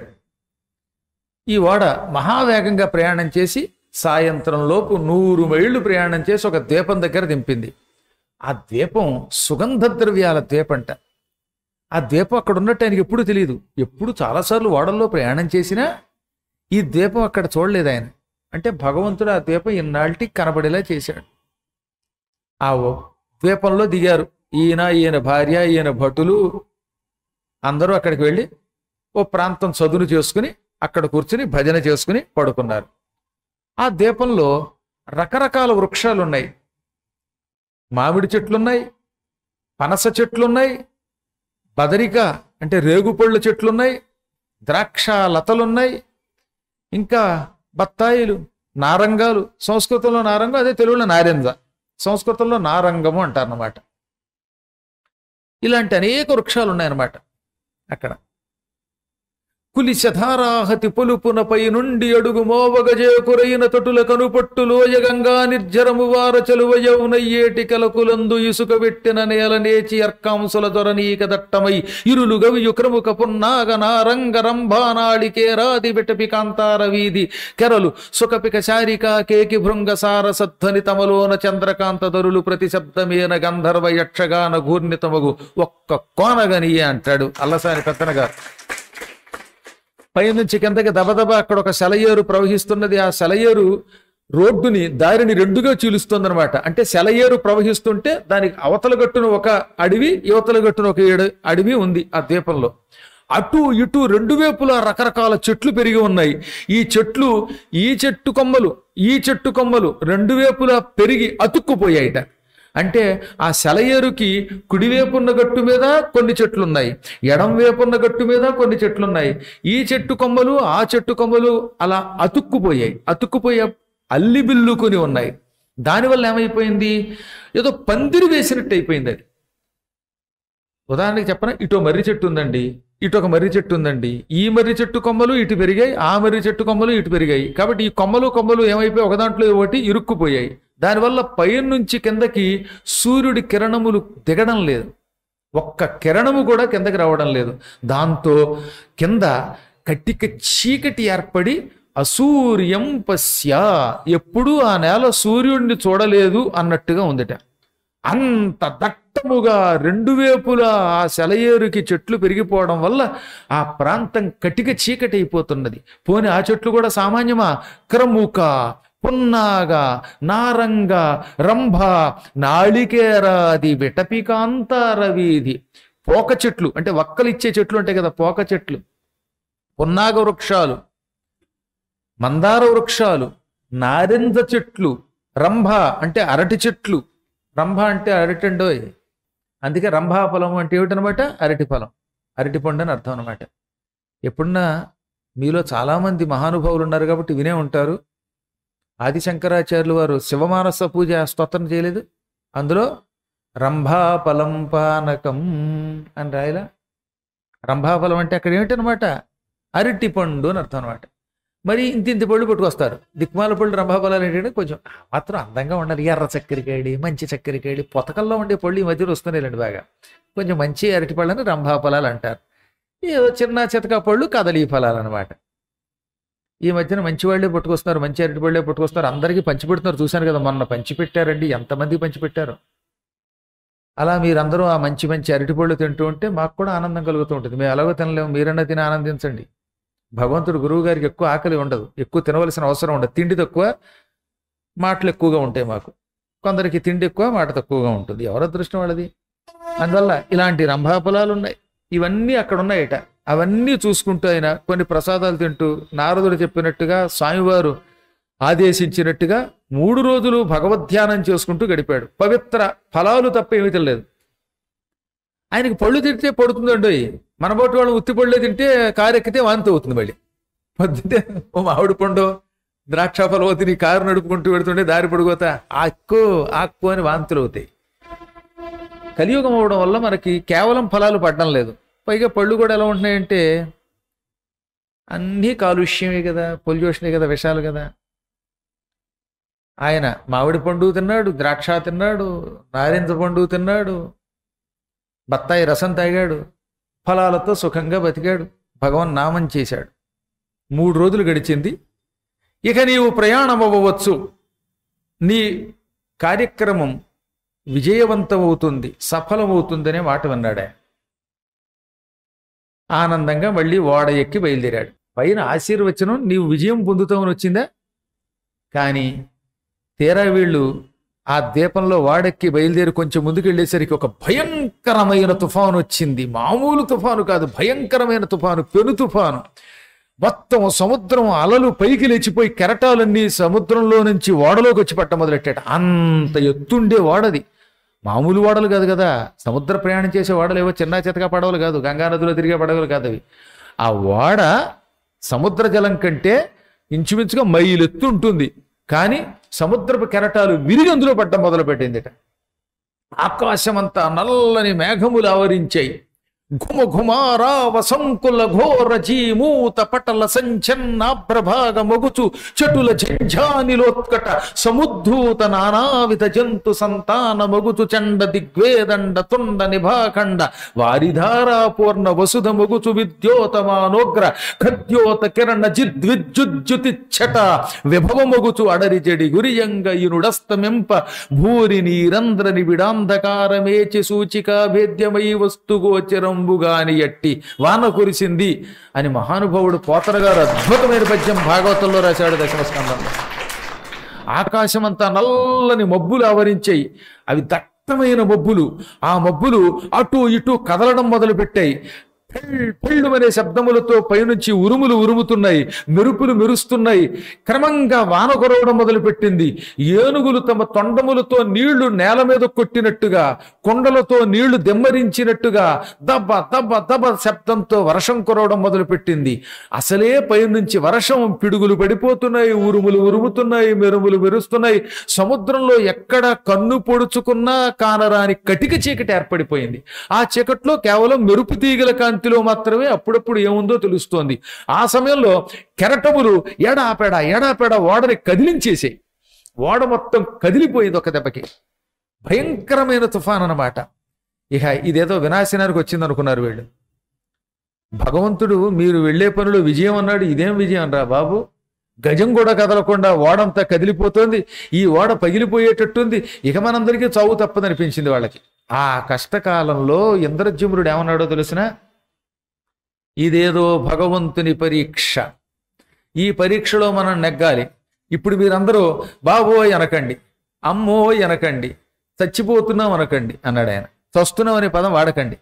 ఈ ఓడ మహావేగంగా ప్రయాణం చేసి సాయంత్రం లోపు నూరు మైళ్ళు ప్రయాణం చేసి ఒక ద్వీపం దగ్గర దింపింది ఆ ద్వీపం సుగంధ ద్రవ్యాల ద్వీపంట ఆ ద్వీపం అక్కడ ఉన్నట్టు ఆయనకి ఎప్పుడు తెలియదు ఎప్పుడు చాలాసార్లు ఓడల్లో ప్రయాణం చేసినా ఈ ద్వీపం అక్కడ చూడలేదు ఆయన అంటే భగవంతుడు ఆ ద్వీపం ఇన్నాళ్ళకి కనబడేలా చేశాడు ఆ ఓ- ద్వీపంలో దిగారు ఈయన ఈయన భార్య ఈయన భటులు అందరూ అక్కడికి వెళ్ళి ఓ ప్రాంతం చదును చేసుకుని అక్కడ కూర్చుని భజన చేసుకుని పడుకున్నారు ఆ ద్వీపంలో రకరకాల వృక్షాలు ఉన్నాయి మామిడి చెట్లున్నాయి పనస చెట్లున్నాయి బదరిక అంటే రేగుపళ్ళ చెట్లున్నాయి ద్రాక్ష లతలున్నాయి ఇంకా బత్తాయిలు నారంగాలు సంస్కృతంలో నారంగం అదే తెలుగులో నారింజ సంస్కృతంలో నారంగము అంటారన్నమాట ఇలాంటి అనేక వృక్షాలు ఉన్నాయన్నమాట అక్కడ కులిశధారాహతి పొలుపునపై నుండి అడుగు మోవగజేకురైన తటుల కనుపట్టు లోయగంగా నిర్జరము వార చలువ యౌనయ్యేటి కలకులందు ఇసుక పెట్టిన నేల నేచి అర్కాంసుల దొరనీక దట్టమై ఇరులు గవియు క్రముక పున్నాగ నారంగ రంభానాళికేరాది విటపి కాంతార వీధి కెరలు సుఖపిక శారిక కేకి భృంగ సార సద్ధని తమలోన చంద్రకాంత దరులు ప్రతి శబ్దమేన గంధర్వ యక్షగాన ఘూర్ణితమగు ఒక్క కోనగనియే అంటాడు అల్లసాని పెత్తన గారు పైనుంచి కిందకి దబదబ అక్కడ ఒక సెలయేరు ప్రవహిస్తున్నది ఆ సెలయేరు రోడ్డుని దారిని రెండుగా చీలుస్తుందన్నమాట అంటే సెలయేరు ప్రవహిస్తుంటే దానికి అవతల గట్టున ఒక అడవి యువతల గట్టున ఒక ఏడు అడవి ఉంది ఆ ద్వీపంలో అటు ఇటు రెండు వైపులా రకరకాల చెట్లు పెరిగి ఉన్నాయి ఈ చెట్లు ఈ చెట్టు కొమ్మలు ఈ చెట్టు కొమ్మలు రెండు వైపులా పెరిగి అతుక్కుపోయాయిట అంటే ఆ సెలయేరుకి కుడివైపున్న గట్టు మీద కొన్ని చెట్లు ఉన్నాయి ఎడం వైపున్న గట్టు మీద కొన్ని చెట్లు ఉన్నాయి ఈ చెట్టు కొమ్మలు ఆ చెట్టు కొమ్మలు అలా అతుక్కుపోయాయి అతుక్కుపోయే అల్లిబిల్లుకొని ఉన్నాయి దానివల్ల ఏమైపోయింది ఏదో పందిరి వేసినట్టు అయిపోయింది అది ఉదాహరణకి చెప్పన ఇటో మర్రి చెట్టు ఉందండి ఇటు ఒక మర్రి చెట్టు ఉందండి ఈ మర్రి చెట్టు కొమ్మలు ఇటు పెరిగాయి ఆ మర్రి చెట్టు కొమ్మలు ఇటు పెరిగాయి కాబట్టి ఈ కొమ్మలు కొమ్మలు ఏమైపోయి ఒక దాంట్లో ఒకటి ఇరుక్కుపోయాయి దానివల్ల పైనుంచి కిందకి సూర్యుడి కిరణములు దిగడం లేదు ఒక్క కిరణము కూడా కిందకి రావడం లేదు దాంతో కింద కట్టిక చీకటి ఏర్పడి అసూర్యం పశ్య ఎప్పుడూ ఆ నేల సూర్యుడిని చూడలేదు అన్నట్టుగా ఉందట అంత దట్టముగా రెండు వైపులా ఆ సెలయేరుకి చెట్లు పెరిగిపోవడం వల్ల ఆ ప్రాంతం కటిక చీకటి అయిపోతున్నది పోని ఆ చెట్లు కూడా సామాన్యమా క్రముక పున్నాగ నారంగ రంభ నాళికేరాది విటపికాంతార వీధి పోక చెట్లు అంటే వక్కలు ఇచ్చే చెట్లు ఉంటాయి కదా పోక చెట్లు పున్నాగ వృక్షాలు మందార వృక్షాలు నారింజ చెట్లు రంభ అంటే అరటి చెట్లు రంభ అంటే అరటండోయ్ అందుకే రంభాఫలం అంటే ఏమిటనమాట అరటి ఫలం అరటి పండు అని అర్థం అనమాట ఎప్పుడన్నా మీలో చాలామంది మహానుభావులు ఉన్నారు కాబట్టి వినే ఉంటారు ఆదిశంకరాచార్యులు వారు శివమానస పూజ స్తోత్రం చేయలేదు అందులో రంభాఫలం పానకం అని రాయలా రంభాఫలం అంటే అక్కడ ఏమిటనమాట అరటి పండు అని అర్థం అనమాట మరి ఇంత ఇంత పళ్ళు పట్టుకొస్తారు దిక్మాల పళ్ళు రంభాఫలాలు ఏంటంటే కొంచెం ఆ మాత్రం అందంగా ఉండాలి ఎర్ర చక్కెరకాయడి మంచి చక్కెరకాయడి పొతకల్లో ఉండే పళ్ళు ఈ మధ్యలో వస్తున్నాయిలేండి బాగా కొంచెం మంచి అరటి పళ్ళని రంభాఫలాలు అంటారు ఏదో చిన్న చితక పళ్ళు కదలీ ఫలాలు అనమాట ఈ మధ్యన మంచి వాళ్ళే పట్టుకొస్తున్నారు మంచి అరటి పళ్ళే పట్టుకొస్తున్నారు అందరికీ పంచిపెడుతున్నారు చూశాను కదా మొన్న పంచిపెట్టారండి ఎంతమంది పంచిపెట్టారు అలా మీరందరూ ఆ మంచి మంచి అరటిపళ్ళు తింటూ ఉంటే మాకు కూడా ఆనందం కలుగుతూ ఉంటుంది మేము ఎలాగో తినలేము మీరన్నా తిని ఆనందించండి భగవంతుడు గురువు గారికి ఎక్కువ ఆకలి ఉండదు ఎక్కువ తినవలసిన అవసరం ఉండదు తిండి తక్కువ మాటలు ఎక్కువగా ఉంటాయి మాకు కొందరికి తిండి ఎక్కువ మాట తక్కువగా ఉంటుంది ఎవరి అదృష్టం వాళ్ళది అందువల్ల ఇలాంటి రంభాఫలాలు ఉన్నాయి ఇవన్నీ అక్కడ ఉన్నాయట అవన్నీ చూసుకుంటూ ఆయన కొన్ని ప్రసాదాలు తింటూ నారదుడు చెప్పినట్టుగా స్వామివారు ఆదేశించినట్టుగా మూడు రోజులు భగవద్ధ్యానం చేసుకుంటూ గడిపాడు పవిత్ర ఫలాలు తప్ప ఏమీ తెలియదు ఆయనకి పళ్ళు తింటే పడుతుందండి మన బోటి వాళ్ళు ఉత్తి పళ్ళే తింటే కారెక్కితే వాంతి అవుతుంది మళ్ళీ పొద్దుంటే ఓ మామిడి పండు ద్రాక్ష ఫలవతిని కారు నడుపుకుంటూ పెడుతుంటే దారి పడిపోతా ఆక్కు ఆక్కు అని వాంతులు అవుతాయి కలియుగం అవడం వల్ల మనకి కేవలం ఫలాలు పడడం లేదు పైగా పళ్ళు కూడా ఎలా ఉంటున్నాయంటే అన్నీ కాలుష్యమే కదా పొల్యూషనే కదా విషాలు కదా ఆయన మామిడి పండు తిన్నాడు ద్రాక్ష తిన్నాడు నారింజ పండు తిన్నాడు బత్తాయి రసం తాగాడు ఫలాలతో సుఖంగా బతికాడు భగవన్ నామం చేశాడు మూడు రోజులు గడిచింది ఇక నీవు ప్రయాణం అవ్వవచ్చు నీ కార్యక్రమం విజయవంతమవుతుంది సఫలమవుతుందనే మాట విన్నాడు ఆయన ఆనందంగా మళ్ళీ ఓడ ఎక్కి బయలుదేరాడు పైన ఆశీర్వచనం నీవు విజయం పొందుతామని వచ్చిందా కానీ తీరా వీళ్ళు ఆ ద్వీపంలో వాడెక్కి బయలుదేరి కొంచెం ముందుకు వెళ్ళేసరికి ఒక భయంకరమైన తుఫాను వచ్చింది మామూలు తుఫాను కాదు భయంకరమైన తుఫాను పెను తుఫాను మొత్తం సముద్రం అలలు పైకి లేచిపోయి కెరటాలన్నీ సముద్రంలో నుంచి ఓడలోకి వచ్చి పట్ట మొదలెట్టాడు అంత ఎత్తుండే ఓడది మామూలు ఓడలు కాదు కదా సముద్ర ప్రయాణం చేసే ఓడలు ఏవో చిన్న చితక పడవలు కాదు గంగా నదిలో తిరిగే పడవలు కాదు అవి ఆ ఓడ సముద్ర జలం కంటే ఇంచుమించుగా మైలు ఎత్తు ఉంటుంది కానీ సముద్రపు కెరటాలు విరిగి అందులో పడ్డం మొదలుపెట్టిందిట ఆకాశమంతా నల్లని మేఘములు ఆవరించాయి ఘుమ ఘుమారా వసంకుల ఘోర జీమూత పటల సంచన్నాభ్రభాగ మగుచు చటుల ఝంఝానిలోత్కట సముద్ధూత నానావిధ జంతు సంతాన మగుచు చండ దిగ్వేదండ తుండ నిభాఖండ వారిధారా పూర్ణ వసుధ మగుచు విద్యోతమానోగ్ర ఖద్యోత కిరణ జిద్విద్యుజ్జుతి ఛట విభవ మగుచు అడరి చెడి గురియంగ ఇనుడస్తమింప భూరి నీరంధ్ర నిబిడాంధకారమేచి సూచికా భేద్యమై వస్తుగోచరంబుగాని ఎట్టి వాన కురిసింది అని మహానుభావుడు పోతన గారు అద్భుతమైన పద్యం భాగవతంలో రాశాడు దశమ స్కందంలో ఆకాశమంతా నల్లని మబ్బులు ఆవరించాయి అవి దట్టమైన మబ్బులు ఆ మబ్బులు అటు ఇటు కదలడం మొదలుపెట్టాయి పెళ్ పెళ్ళు అనే శబ్దములతో పైనుంచి ఉరుములు ఉరుముతున్నాయి మెరుపులు మెరుస్తున్నాయి క్రమంగా వాన కురవడం మొదలుపెట్టింది ఏనుగులు తమ తొండములతో నీళ్లు నేల మీద కొట్టినట్టుగా కొండలతో నీళ్లు దెమ్మరించినట్టుగా దబ్బ దబ్బ దబ్బ శబ్దంతో వర్షం కురవడం మొదలుపెట్టింది అసలే పైనుంచి వర్షం పిడుగులు పడిపోతున్నాయి ఉరుములు ఉరుముతున్నాయి మెరుములు మెరుస్తున్నాయి సముద్రంలో ఎక్కడ కన్ను పొడుచుకున్నా కానరాని కటిక చీకటి ఏర్పడిపోయింది ఆ చీకట్లో కేవలం మెరుపు తీగల కాంతిలో మాత్రమే అప్పుడప్పుడు ఏముందో తెలుస్తోంది ఆ సమయంలో కెరటములు ఎడాపెడ ఎడాపెడ ఓడని కదిలించేసాయి ఓడ మొత్తం కదిలిపోయింది ఒక దెబ్బకి భయంకరమైన తుఫాన్ అన్నమాట ఇక ఇదేదో వినాశనానికి వచ్చింది అనుకున్నారు వీళ్ళు భగవంతుడు మీరు వెళ్ళే పనులు విజయం అన్నాడు ఇదేం విజయం రా బాబు గజం కూడా కదలకుండా ఓడంతా కదిలిపోతుంది ఈ ఓడ పగిలిపోయేటట్టుంది ఇక మనందరికీ చావు తప్పదనిపించింది వాళ్ళకి ఆ కష్టకాలంలో ఇంద్రజ్యముడు ఏమన్నాడో తెలిసిన ఇదేదో భగవంతుని పరీక్ష ఈ పరీక్షలో మనం నెగ్గాలి ఇప్పుడు మీరందరూ బాబోయ్ అనకండి అమ్మోయ్ అనకండి చచ్చిపోతున్నాం అనకండి అన్నాడు ఆయన చస్తున్నాం అనే పదం వాడకండి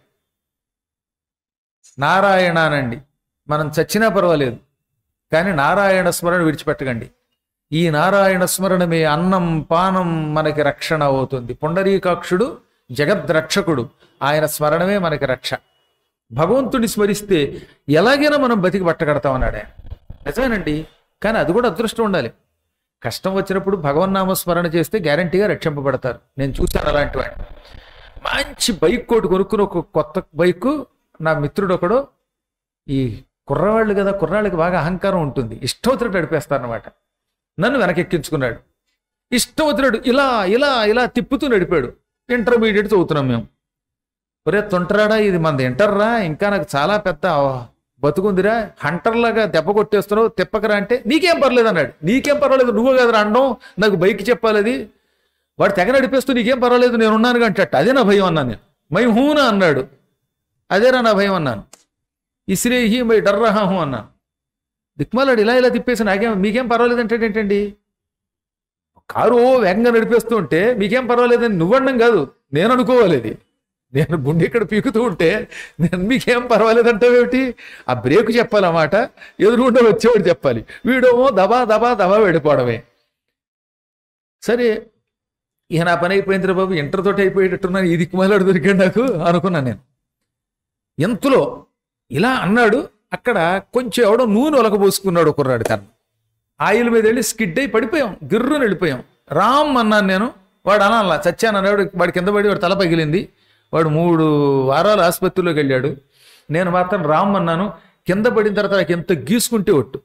నారాయణ అనండి మనం చచ్చినా పర్వాలేదు కానీ నారాయణ స్మరణ విడిచిపెట్టకండి ఈ నారాయణ స్మరణమే అన్నం పానం మనకి రక్షణ అవుతుంది పుండరీకాక్షుడు జగద్రక్షకుడు ఆయన స్మరణమే మనకి రక్ష భగవంతుని స్మరిస్తే ఎలాగైనా మనం బతికి పట్టగడతామన్నాడు ఆయన నిజమేనండి కానీ అది కూడా అదృష్టం ఉండాలి కష్టం వచ్చినప్పుడు భగవన్నామ స్మరణ చేస్తే గ్యారంటీగా రక్షింపబడతారు నేను చూశాను అలాంటి వాడిని మంచి బైక్ కోటి కొనుక్కుని ఒక కొత్త బైక్ నా మిత్రుడు ఒకడు ఈ కుర్రవాళ్ళు కదా కుర్రాళ్ళకి బాగా అహంకారం ఉంటుంది ఇష్టం వచ్చినట్టు నడిపేస్తారనమాట నన్ను వెనకెక్కించుకున్నాడు ఇష్టం వచ్చినట్టు ఇలా ఇలా ఇలా తిప్పుతూ నడిపాడు ఇంటర్మీడియట్ చదువుతున్నాం మేము ఒరే తుంటరాడా ఇది మనది ఇంటర్రా ఇంకా నాకు చాలా పెద్ద బతుకుందిరా హంటర్లాగా దెబ్బ కొట్టేస్తున్నావు తిప్పకరా అంటే నీకేం పర్లేదు అన్నాడు నీకేం పర్వాలేదు నువ్వు కదరా అండం నాకు బైక్ చెప్పాలి అది వాడు తెగ నడిపేస్తూ నీకేం పర్వాలేదు నేను ఉన్నాను అంటట అదే నా భయం అన్నాను నేను మై హూనా అన్నాడు అదేరా నా భయం అన్నాను ఇస్రేహి మై డర్రహాహు అన్నాను దిక్మాలాడు ఇలా ఇలా తిప్పేసి నాకేం మీకేం పర్వాలేదు అంటే ఏంటండి కారు ఓ వేగంగా నడిపేస్తూ ఉంటే మీకేం పర్వాలేదని నువ్వడం కాదు నేను అనుకోవాలి అది నేను గుండె ఇక్కడ పీకుతూ ఉంటే నేను మీకేం పర్వాలేదంటావేమిటి ఆ బ్రేక్ చెప్పాలన్నమాట ఎదురుగుండా వచ్చేవాడు చెప్పాలి వీడేమో దబా దబా దబా వెళ్ళిపోవడమే సరే ఇక నా పని అయిపోయింది బాబు ఇంటర్ తోటి అయిపోయేటట్టున్నాను ఈ దిక్కుమాలాడు దొరికాడు నాకు అనుకున్నాను నేను ఎంతలో ఇలా అన్నాడు అక్కడ కొంచెం ఎవడో నూనె ఒలకబోసుకున్నాడు కుర్రాడు కన్నా ఆయిల్ మీద వెళ్ళి స్కిడ్ అయి పడిపోయాం గిర్రుని వెళ్ళిపోయాం రామ్ అన్నాను నేను వాడు అనాల చచ్చాను అన్నాడు వాడి కింద పడి వాడు తల పగిలింది వాడు మూడు వారాలు ఆసుపత్రిలోకి వెళ్ళాడు నేను మాత్రం రామ్ అన్నాను కింద పడిన తర్వాత నాకు ఎంత గీసుకుంటే ఒట్టు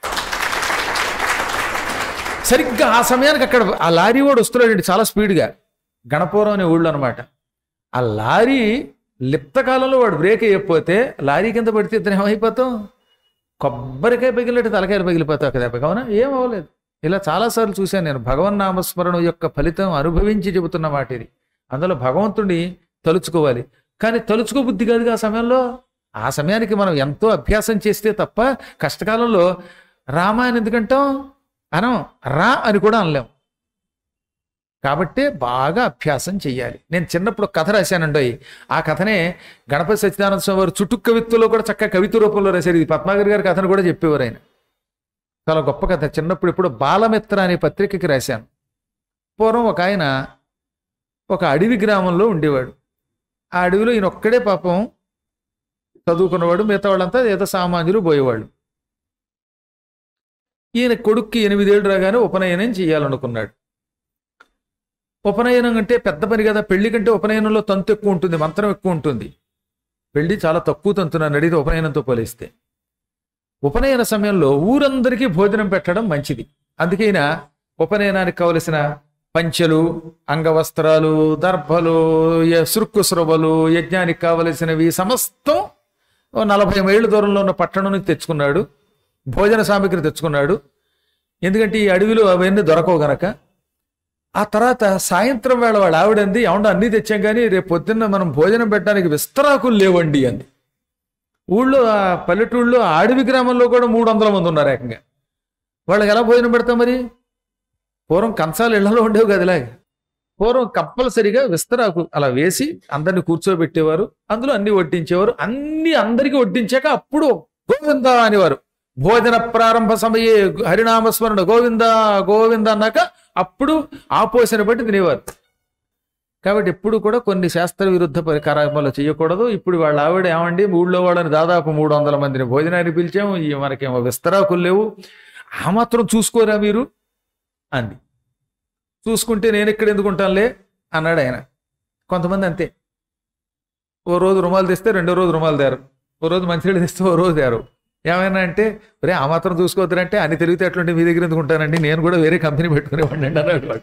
సరిగ్గా ఆ సమయానికి అక్కడ ఆ లారీ వాడు వస్తున్నాడండి చాలా స్పీడ్గా గణపురం అనే ఊళ్ళో అనమాట ఆ లారీ లిప్త కాలంలో వాడు బ్రేక్ అయ్యకపోతే లారీ కింద పడితే ఇద్దరు ఏమైపోతాం కొబ్బరికాయ పగిలినట్టు తలకాయలు పగిలిపోతావు కదా అవునా ఏం అవ్వలేదు ఇలా చాలాసార్లు చూశాను నేను భగవన్ నామస్మరణ యొక్క ఫలితం అనుభవించి చెబుతున్న మాట ఇది అందులో భగవంతుడిని తలుచుకోవాలి కానీ తలుచుకో బుద్ధి కాదుగా ఆ సమయంలో ఆ సమయానికి మనం ఎంతో అభ్యాసం చేస్తే తప్ప కష్టకాలంలో రామ అని ఎందుకంటాం అనం రా అని కూడా అనలేం కాబట్టే బాగా అభ్యాసం చెయ్యాలి నేను చిన్నప్పుడు ఒక కథ రాశానండి ఆ కథనే గణపతి సత్యనారాయణ స్వామి వారు చుట్టుక్ కవిత్వంలో కూడా చక్కగా కవిత రూపంలో రాశారు ఇది పద్మాగర్ గారి కథను కూడా చెప్పేవారు ఆయన చాలా గొప్ప కథ చిన్నప్పుడు ఇప్పుడు బాలమిత్ర అనే పత్రికకి రాశాను పూర్వం ఒక ఆయన ఒక అడవి గ్రామంలో ఉండేవాడు ఆ అడవిలో ఈయన ఒక్కడే పాపం చదువుకున్నవాడు మిగతా వాళ్ళంతా ఏదో సామాన్యులు పోయేవాళ్ళు ఈయన కొడుక్కి ఎనిమిదేళ్ళు రాగానే ఉపనయనం చేయాలనుకున్నాడు ఉపనయనం అంటే పెద్ద పని కదా పెళ్లి కంటే ఉపనయనంలో తంతు ఎక్కువ ఉంటుంది మంత్రం ఎక్కువ ఉంటుంది పెళ్లి చాలా తక్కువ తంతు నన్ను అడిగితే ఉపనయనంతో పోలిస్తే ఉపనయన సమయంలో ఊరందరికీ భోజనం పెట్టడం మంచిది అందుకే ఈయన ఉపనయనానికి కావలసిన పంచెలు అంగవస్త్రాలు దర్భలు య- సురుక్కు సురబలు యజ్ఞానికి కావలసినవి సమస్తం ఓ నలభై మైళ్ళ దూరంలో ఉన్న పట్టణం నుంచి తెచ్చుకున్నాడు భోజన సామగ్రి తెచ్చుకున్నాడు ఎందుకంటే ఈ అడవిలో అవన్నీ దొరకవు గనక ఆ తర్వాత సాయంత్రం వేళ వాడు ఆవిడంది ఏమంటే అన్నీ తెచ్చాం కానీ రేపు పొద్దున్న మనం భోజనం పెట్టడానికి విస్తరాకులు లేవండి అంది ఊళ్ళో ఆ పల్లెటూళ్ళలో ఆ అడవి గ్రామంలో కూడా మూడు వందల మంది ఉన్నారు ఏకంగా వాళ్ళకి ఎలా భోజనం పెడతాం మరి పూర్వం కంచాలు ఇళ్లలో ఉండేవి కదా ఇలాగే పూర్వం కంపల్సరిగా విస్తరాకు అలా వేసి అందరిని కూర్చోబెట్టేవారు అందులో అన్ని వడ్డించేవారు అన్ని అందరికీ వడ్డించాక అప్పుడు గోవింద అనేవారు భోజన ప్రారంభ సమయే హరినామస్మరణ గోవింద గోవింద అన్నాక అప్పుడు ఆపోసిన బట్టి తినేవారు కాబట్టి ఎప్పుడు కూడా కొన్ని శాస్త్ర విరుద్ధ పరికారాలు చేయకూడదు ఇప్పుడు వాళ్ళ ఆవిడ ఏమండి ఊళ్ళో వాళ్ళని దాదాపు మూడు వందల మందిని భోజనానికి పిలిచాము ఈ మనకేమో విస్తరాకులు లేవు ఆ మాత్రం చూసుకోరా మీరు అంది చూసుకుంటే నేను ఇక్కడ ఎందుకు ఉంటానులే అన్నాడు ఆయన కొంతమంది అంతే ఓ రోజు రుమాలు తెస్తే రెండో రోజు రుమాలు తేరు ఓ రోజు మంచినీళ్ళు తెస్తే ఓ రోజు తేరు ఏమైనా అంటే ఒరే ఆ మాత్రం చూసుకోవద్దంటే అన్ని తెలివితేటలుంటే మీ దగ్గర ఎందుకు ఉంటానండి నేను కూడా వేరే కంపెనీ పెట్టుకునేవాడిని అన్నాడు వాడు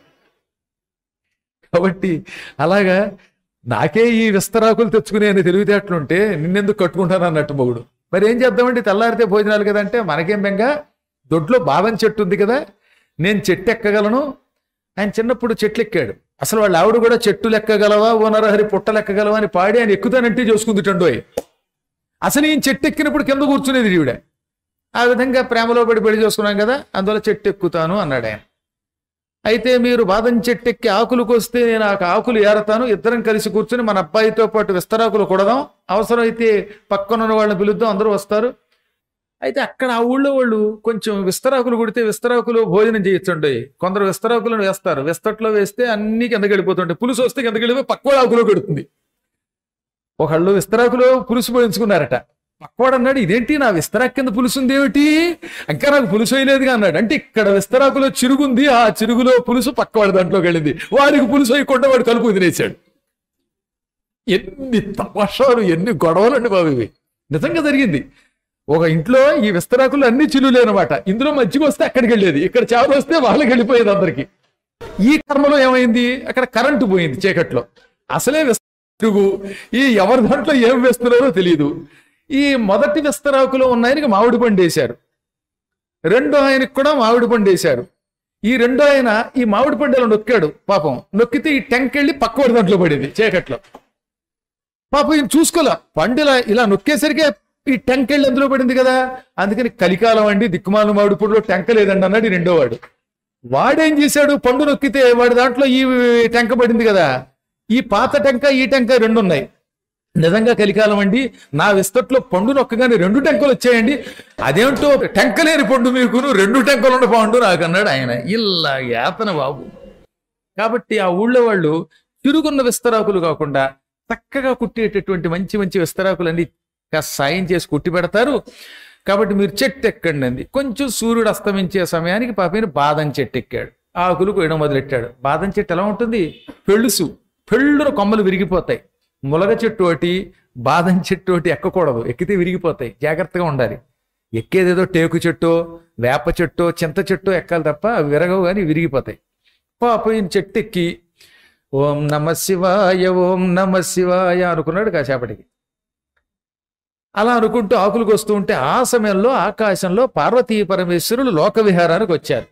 కాబట్టి అలాగా నాకే ఈ విస్తరాకులు తెచ్చుకునే అని తెలివితేటలుంటే నిన్నెందుకు కట్టుకుంటాను అన్నట్టు మొగుడు మరి ఏం చేద్దామండి తెల్లారితే భోజనాలు కదంటే మనకేం బెంగ దొడ్లో బాదం చెట్టు ఉంది కదా నేను చెట్టు ఎక్కగలను ఆయన చిన్నప్పుడు చెట్లు ఎక్కాడు అసలు వాళ్ళ ఆవిడ కూడా చెట్టు ఎక్కగలవా ఓ నరహరి పుట్ట లెక్కగలవా అని పాడి ఆయన ఎక్కుతానంటే చూసుకుందిటండో అసలు ఈయన చెట్టు ఎక్కినప్పుడు కింద కూర్చునేది ఈవిడ ఆ విధంగా ప్రేమలో పడి పెళ్లి చేసుకున్నాం కదా అందువల్ల చెట్టు ఎక్కుతాను అన్నాడు ఆయన అయితే మీరు బాదం చెట్టు ఎక్కి ఆకులకు వస్తే నేను ఆ ఆకులు ఏరతాను ఇద్దరం కలిసి కూర్చుని మన అబ్బాయితో పాటు విస్తరాకులు కొడదాం అవసరమైతే పక్కన ఉన్న వాళ్ళని పిలుద్దాం అందరూ వస్తారు అయితే అక్కడ ఆ ఊళ్ళో వాళ్ళు కొంచెం విస్తరాకులు కొడితే విస్తరాకులు భోజనం చేయొచ్చండి కొందరు విస్తరాకులను వేస్తారు విస్తట్లో వేస్తే అన్ని కిందకి వెళ్ళిపోతుంటాయి పులుసు వస్తే కిందకి వెళ్ళిపోయి పక్క ఆకులో పెడుతుంది ఒకళ్ళు విస్తరాకులో పులుసు పోయించుకున్నారట పక్కవాడు అన్నాడు ఇదేంటి నా విస్తరాకు కింద పులుసు ఉంది ఏమిటి ఇంకా నాకు పులుసు వేయలేదుగా అన్నాడు అంటే ఇక్కడ విస్తరాకులో చిరుగుంది ఆ చిరుగులో పులుసు పక్కవాడి దాంట్లోకి వెళ్ళింది వాడికి పులుసు వేయకుండా వాడు కలుపు తినేశాడు ఎన్ని తమాషాలు ఎన్ని గొడవలు అండి బాబు ఇవి నిజంగా జరిగింది ఒక ఇంట్లో ఈ విస్తరాకులు అన్ని చిల్లులే అనమాట ఇందులో మజ్జిగ వస్తే అక్కడికి వెళ్ళేది ఇక్కడ చావు వస్తే వాళ్ళకి వెళ్ళిపోయేది అందరికి ఈ కర్మలో ఏమైంది అక్కడ కరెంటు పోయింది చీకట్లో అసలే విస్తరుగు ఈ ఎవరి దాంట్లో ఏం వేస్తున్నారో తెలియదు ఈ మొదటి విస్తరాకులో ఉన్న ఆయనకి మామిడి పండు వేశారు రెండో ఆయనకి కూడా మామిడి పండు వేశారు ఈ రెండో ఆయన ఈ మామిడి పండులో నొక్కాడు పాపం నొక్కితే ఈ టెంకెళ్ళి పక్కవాడి దాంట్లో పడింది చీకట్లో పాపం ఈయన చూసుకోలే పండు ఇలా ఇలా నొక్కేసరికి ఈ టెంకెళ్ళి అందులో పడింది కదా అందుకని కలికాలం అండి దిక్కుమాల మామిడి పండులో టెంక లేదండి అన్నాడు ఈ రెండో వాడు వాడేం చేశాడు పండు నొక్కితే వాడి దాంట్లో ఈ టెంక పడింది కదా ఈ పాత టెంక ఈ టెంక రెండు ఉన్నాయి నిజంగా కలికాలం అండి నా విస్తట్లో పండు నొక్కగానే రెండు టెంకలు వచ్చాయండి అదేంటో టెంక లేని పండు మీకును రెండు టెంకలు ఉన్న పండు నాకు అన్నాడు ఆయన ఇలా యాతన బాబు కాబట్టి ఆ ఊళ్ళో వాళ్ళు తిరుగున్న విస్తరాకులు కాకుండా చక్కగా కుట్టేటటువంటి మంచి మంచి విస్తరాకులన్నీ కాస్త సాయం చేసి కుట్టి పెడతారు కాబట్టి మీరు చెట్టు ఎక్కండి అంది కొంచెం సూర్యుడు అస్తమించే సమయానికి పాపని బాదం చెట్టు ఎక్కాడు ఆకులు కొయ్యడం మొదలెట్టాడు బాదం చెట్టు ఎలా ఉంటుంది పెళ్ళుసు పెళ్ళున కొమ్మలు విరిగిపోతాయి ములగ చెట్టు ఒకటి బాదం చెట్టు ఒకటి ఎక్కకూడదు ఎక్కితే విరిగిపోతాయి జాగ్రత్తగా ఉండాలి ఎక్కేదేదో టేకు చెట్టు వేప చెట్టు చింత చెట్టు ఎక్కాలి తప్ప అవి విరగవు కానీ విరిగిపోతాయి పాప ఈయన చెట్టు ఎక్కి ఓం నమ శివాయ ఓం నమ శివాయ అనుకున్నాడు కాసేపటికి అలా అనుకుంటూ ఆకులకు వస్తూ ఉంటే ఆ సమయంలో ఆకాశంలో పార్వతీ పరమేశ్వరులు లోక విహారానికి వచ్చారు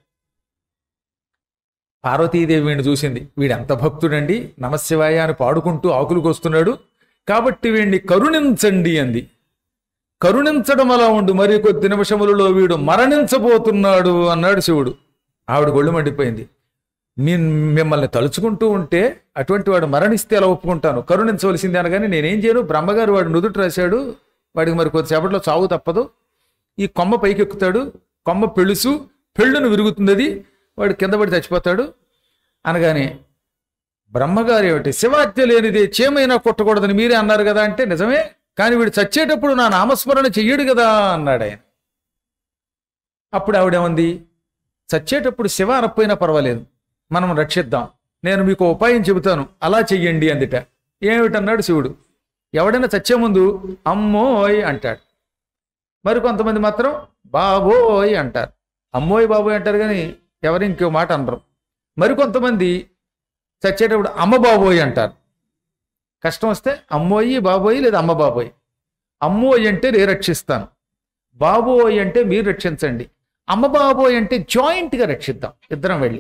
పార్వతీదేవి వీడిని చూసింది వీడు ఎంత భక్తుడండి నమశివాయ అని పాడుకుంటూ ఆకులకు వస్తున్నాడు కాబట్టి వీడిని కరుణించండి అంది కరుణించడం అలా ఉండు మరి కొద్ది నిమిషములలో వీడు మరణించబోతున్నాడు అన్నాడు శివుడు ఆవిడ గొళ్ళు మండిపోయింది మీ మిమ్మల్ని తలుచుకుంటూ ఉంటే అటువంటి వాడు మరణిస్తే అలా ఒప్పుకుంటాను కరుణించవలసిందే అనగాని నేనేం చేయను బ్రహ్మగారు వాడు నుదుట రాశాడు వాడికి మరి కొద్దిసేపట్లో చావు తప్పదు ఈ కొమ్మ పైకి ఎక్కుతాడు కొమ్మ పెళుసు పెళ్ళును విరుగుతుంది అది వాడు కింద పడి చచ్చిపోతాడు అనగానే బ్రహ్మగారు ఏమిటి శివాజ్ఞ లేనిది చేమైనా కొట్టకూడదని మీరే అన్నారు కదా అంటే నిజమే కానీ వీడు చచ్చేటప్పుడు నా నామస్మరణ చెయ్యడు కదా అన్నాడు ఆయన అప్పుడు ఆవిడేమంది చచ్చేటప్పుడు శివ అనకపోయినా పర్వాలేదు మనం రక్షిద్దాం నేను మీకు ఉపాయం చెబుతాను అలా చెయ్యండి అందుట ఏమిటన్నాడు శివుడు ఎవడైనా చచ్చే ముందు అమ్మోయ్ అంటాడు మరి కొంతమంది మాత్రం బాబోయ్ అంటారు అమ్మోయ్ బాబోయ్ అంటారు కానీ ఎవరు ఇంకో మాట అనరు మరి కొంతమంది చచ్చేటప్పుడు అమ్మ బాబోయ్ అంటారు కష్టం వస్తే అమ్మోయి బాబోయి లేదా అమ్మ బాబోయ్ అమ్మోయ్ అంటే నేను రక్షిస్తాను బాబోయ్ అంటే మీరు రక్షించండి అమ్మ బాబోయ్ అంటే జాయింట్గా రక్షిద్దాం ఇద్దరం వెళ్ళి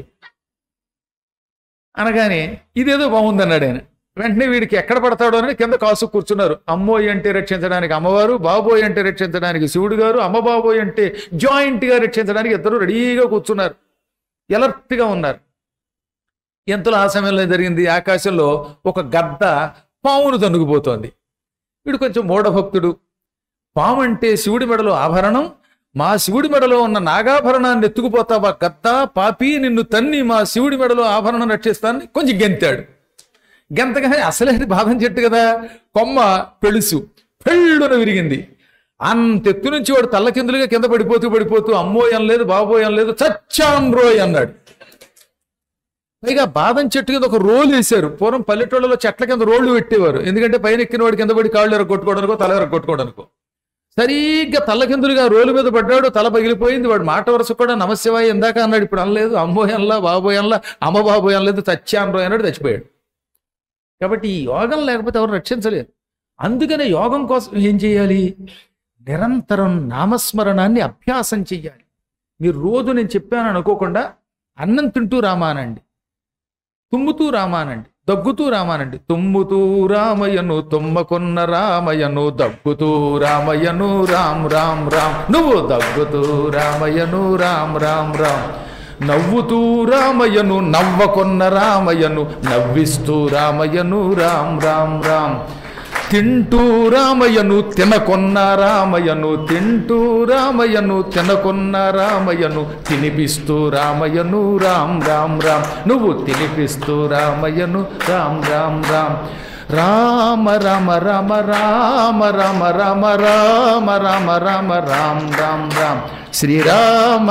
అనగానే ఇదేదో బాగుందన్నాడు ఆయన వెంటనే వీడికి ఎక్కడ పడతాడో అని కింద కాసు కూర్చున్నారు అమ్మోయ్ అంటే రక్షించడానికి అమ్మవారు బాబోయ్ అంటే రక్షించడానికి శివుడు గారు అమ్మ బాబోయ్ అంటే జాయింట్గా రక్షించడానికి ఇద్దరు రెడీగా కూర్చున్నారు ఎలర్ట్గా ఉన్నారు ఎంతలో ఆ సమయంలో ఏం జరిగింది ఆకాశంలో ఒక గద్ద పామును తన్నుకుపోతోంది వీడు కొంచెం మూఢభక్తుడు పాము అంటే శివుడి మెడలో ఆభరణం మా శివుడి మెడలో ఉన్న నాగాభరణాన్ని ఎత్తుకుపోతావా గద్ద పాపి నిన్ను తన్ని మా శివుడి మెడలో ఆభరణం రక్షిస్తానని కొంచెం గెంతాడు గెంతగానే అసలే బాధం చెట్టు కదా కొమ్మ పెళుసు పెళ్ళున విరిగింది అంత ఎత్తు నుంచి వాడు తల్లకిందులుగా కింద పడిపోతూ పడిపోతూ అమ్మోయ్ అనలేదు బాబోయ్ అనలేదు చచ్చాన్ రోయ్ అన్నాడు పైగా బాదం చెట్టు కింద ఒక రోలు వేశారు పూర్వం పల్లెటూళ్ళలో చెట్ల కింద రోళ్లు పెట్టేవారు ఎందుకంటే పైన ఎక్కిన వాడు కింద పడి కాళ్ళు ఎరగొట్టుకోవడానికో తల ఎరగొట్టుకోవడానికో సరిగ్గా తల్లకిందులుగా రోలు మీద పడ్డాడు తల పగిలిపోయింది వాడు మాట వరుస కూడా నమశివాయ ఇందాక అన్నాడు ఇప్పుడు అనలేదు అమ్మోయ్ అనలా బాబోయ్ అనలా అమ్మ బాబోయ్ అనలేదు చచ్చాను రోయ్ అన్నాడు చచ్చిపోయాడు కాబట్టి ఈ యోగం లేకపోతే ఎవరు రక్షించలేరు అందుకనే యోగం కోసం ఏం చేయాలి నిరంతరం నామస్మరణాన్ని అభ్యాసం చెయ్యాలి మీరు రోజు నేను చెప్పాను అనుకోకుండా అన్నం తింటూ రామానండి తుమ్ముతూ రామానండి దగ్గుతూ రామానండి తుమ్ముతూ రామయ్యను తుమ్మకొన్న రామయ్యను దగ్గుతూ రామయ్యను రామ్ రామ్ రామ్ నువ్వు దగ్గుతూ రామయ్యను రామ్ రామ్ రామ్ నవ్వుతూ రామయ్యను నవ్వకొన్న రామయ్యను నవ్విస్తూ రామయ్యను రామ్ రామ్ రామ్ తింటూ రామయ్యను తినకొన్న రామయ్యను తింటూ రామయ్యను తినకొన్న రామయ్యను తినిపిస్తూ రామయ్యను రామ్ రామ్ రామ్ నువ్వు తినిపిస్తూ రామయ్యను రామ్ రామ్ రామ్ రామ రామ రామ రామ రామ రామ రామ రామ రామ రామ్ రామ్ రామ్ శ్రీరామ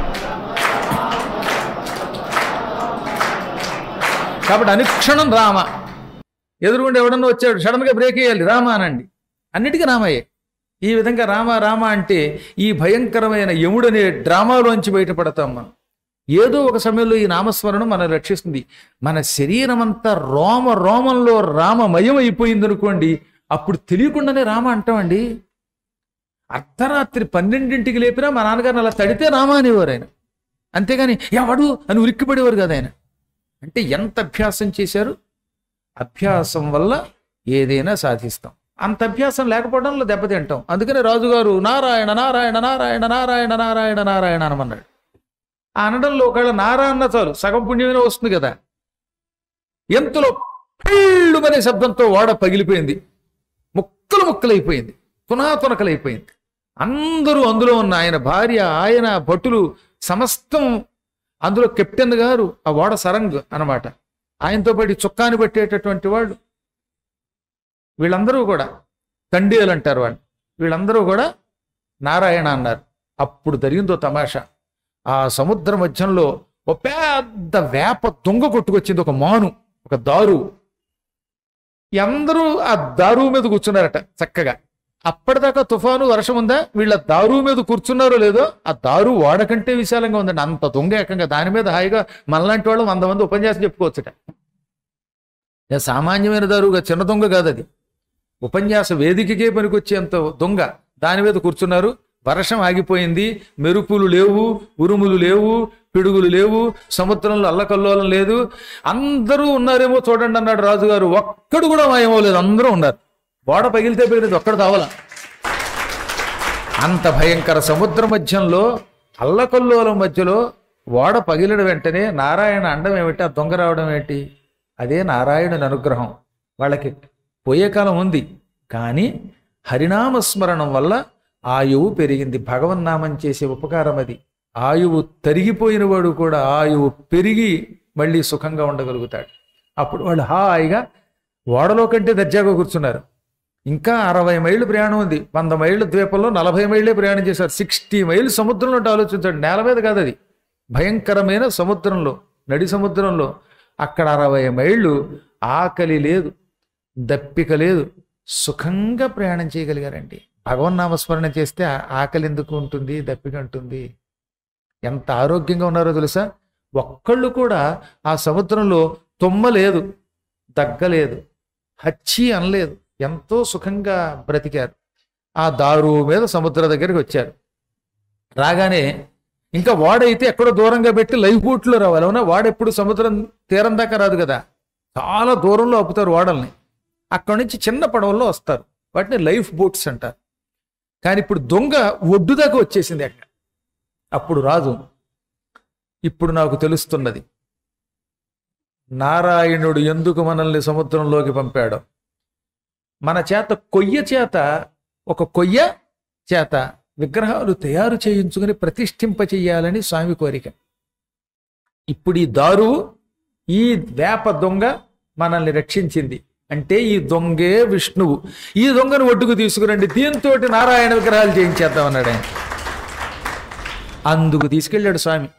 కాబట్టి అనుక్షణం రామ ఎదురుగుండా ఎవడన్నా వచ్చాడు సడన్ గా బ్రేక్ వేయాలి రామ అనండి అన్నిటికీ రామయ్యే ఈ విధంగా రామ రామ అంటే ఈ భయంకరమైన యముడనే డ్రామాలోంచి బయటపడతాం మనం ఏదో ఒక సమయంలో ఈ నామస్మరణం మనం రక్షిస్తుంది మన శరీరం అంతా రోమ రోమంలో రామమయం అయిపోయింది అనుకోండి అప్పుడు తెలియకుండానే రామ అంటామండి అర్ధరాత్రి పన్నెండింటికి లేపినా మా నాన్నగారిని అలా తడితే రామ అనేవారు ఆయన అంతేగాని ఎవడు అని ఉలిక్కిపడేవారు కదా ఆయన అంటే ఎంత అభ్యాసం చేశారు అభ్యాసం వల్ల ఏదైనా సాధిస్తాం అంత అభ్యాసం లేకపోవడంలో దెబ్బతింటాం అందుకనే రాజుగారు నారాయణ నారాయణ నారాయణ నారాయణ నారాయణ నారాయణ అనమన్నాడు ఆ అనడంలో ఒకవేళ నారాయణ చాలు సగం పుణ్యమే వస్తుంది కదా ఎంతలో పెళ్ళు అనే శబ్దంతో వాడ పగిలిపోయింది ముక్కలు ముక్కలైపోయింది తునాతునకలైపోయింది అందరూ అందులో ఉన్న ఆయన భార్య ఆయన భటులు సమస్తం అందులో కెప్టెన్ గారు ఆ ఓడ సరంగ్ అన్నమాట ఆయనతో పాటు ఈ చుక్కాని పట్టేటటువంటి వాళ్ళు వీళ్ళందరూ కూడా తండేలు అంటారు వాళ్ళు వీళ్ళందరూ కూడా నారాయణ అన్నారు అప్పుడు జరిగిందో తమాషా ఆ సముద్ర మధ్యంలో ఒక పెద్ద వేప దొంగ కొట్టుకొచ్చింది ఒక మాను ఒక దారు అందరూ ఆ దారు మీద కూర్చున్నారట చక్కగా అప్పటిదాకా తుఫాను వర్షం ఉందా వీళ్ళ దారు మీద కూర్చున్నారో లేదో ఆ దారు వాడకంటే విశాలంగా ఉందండి అంత దొంగ ఏకంగా దాని మీద హాయిగా మనలాంటి వాళ్ళు వంద మంది ఉపన్యాసం చెప్పుకోవచ్చుట ఏ సామాన్యమైన దారుగా చిన్న దొంగ కాదు అది ఉపన్యాస వేదికకే పనికొచ్చేంత దొంగ దాని మీద కూర్చున్నారు వర్షం ఆగిపోయింది మెరుపులు లేవు ఉరుములు లేవు పిడుగులు లేవు సముద్రంలో అల్లకల్లోలం లేదు అందరూ ఉన్నారేమో చూడండి అన్నాడు రాజుగారు ఒక్కడు కూడా మాయమవలేదు అందరూ ఉన్నారు ఓడ పగిలితే పగిలింది ఒక్కడు తావల అంత భయంకర సముద్ర మధ్యంలో అల్లకల్లోలం మధ్యలో ఓడ పగిలిన వెంటనే నారాయణ అండం ఏమిటి ఆ దొంగ రావడం ఏంటి అదే నారాయణుని అనుగ్రహం వాళ్ళకి పోయే కాలం ఉంది కానీ హరినామస్మరణం వల్ల ఆయువు పెరిగింది భగవన్నామం చేసే ఉపకారం అది ఆయువు తరిగిపోయిన వాడు కూడా ఆయువు పెరిగి మళ్ళీ సుఖంగా ఉండగలుగుతాడు అప్పుడు వాళ్ళు హాయిగా ఓడలో కంటే దర్జాగా కూర్చున్నారు ఇంకా అరవై మైళ్ళు ప్రయాణం ఉంది వంద మైళ్ళ ద్వీపంలో నలభై మైళ్ళే ప్రయాణం చేశారు సిక్స్టీ మైళ్ళు సముద్రంలో ఉంటే ఆలోచించండి నేల మీద కాదు అది భయంకరమైన సముద్రంలో నడి సముద్రంలో అక్కడ అరవై మైళ్ళు ఆకలి లేదు దప్పిక లేదు సుఖంగా ప్రయాణం చేయగలిగారండి భగవన్నామస్మరణ చేస్తే ఆ- ఆకలి ఎందుకు ఉంటుంది దప్పిక ఉంటుంది ఎంత ఆరోగ్యంగా ఉన్నారో తెలుసా ఒక్కళ్ళు కూడా ఆ సముద్రంలో తుమ్మలేదు దగ్గలేదు హచ్చి అనలేదు ఎంతో సుఖంగా బ్రతికారు ఆ దారు మీద సముద్ర దగ్గరికి వచ్చారు రాగానే ఇంకా వాడైతే ఎక్కడో దూరంగా పెట్టి లైఫ్ బోట్లో రావాలి అవునా వాడెప్పుడు సముద్రం తీరం దాకా రాదు కదా చాలా దూరంలో ఆపుతారు వాడల్ని అక్కడి నుంచి చిన్న పడవల్లో వస్తారు వాటిని లైఫ్ బోట్స్ అంటారు కానీ ఇప్పుడు దొంగ ఒడ్డు దాకా వచ్చేసింది అక్కడ అప్పుడు రాజు ఇప్పుడు నాకు తెలుస్తున్నది నారాయణుడు ఎందుకు మనల్ని సముద్రంలోకి పంపాడో మన చేత కొయ్య చేత ఒక కొయ్య చేత విగ్రహాలు తయారు చేయించుకుని ప్రతిష్ఠింప చెయ్యాలని స్వామి కోరిక ఇప్పుడు ఈ దారు ఈ వేప దొంగ మనల్ని రక్షించింది అంటే ఈ దొంగే విష్ణువు ఈ దొంగను ఒడ్డుకు తీసుకురండి దీంతో నారాయణ విగ్రహాలు చేయించేద్దాం అన్నాడు ఆయన అందుకు తీసుకెళ్ళాడు స్వామి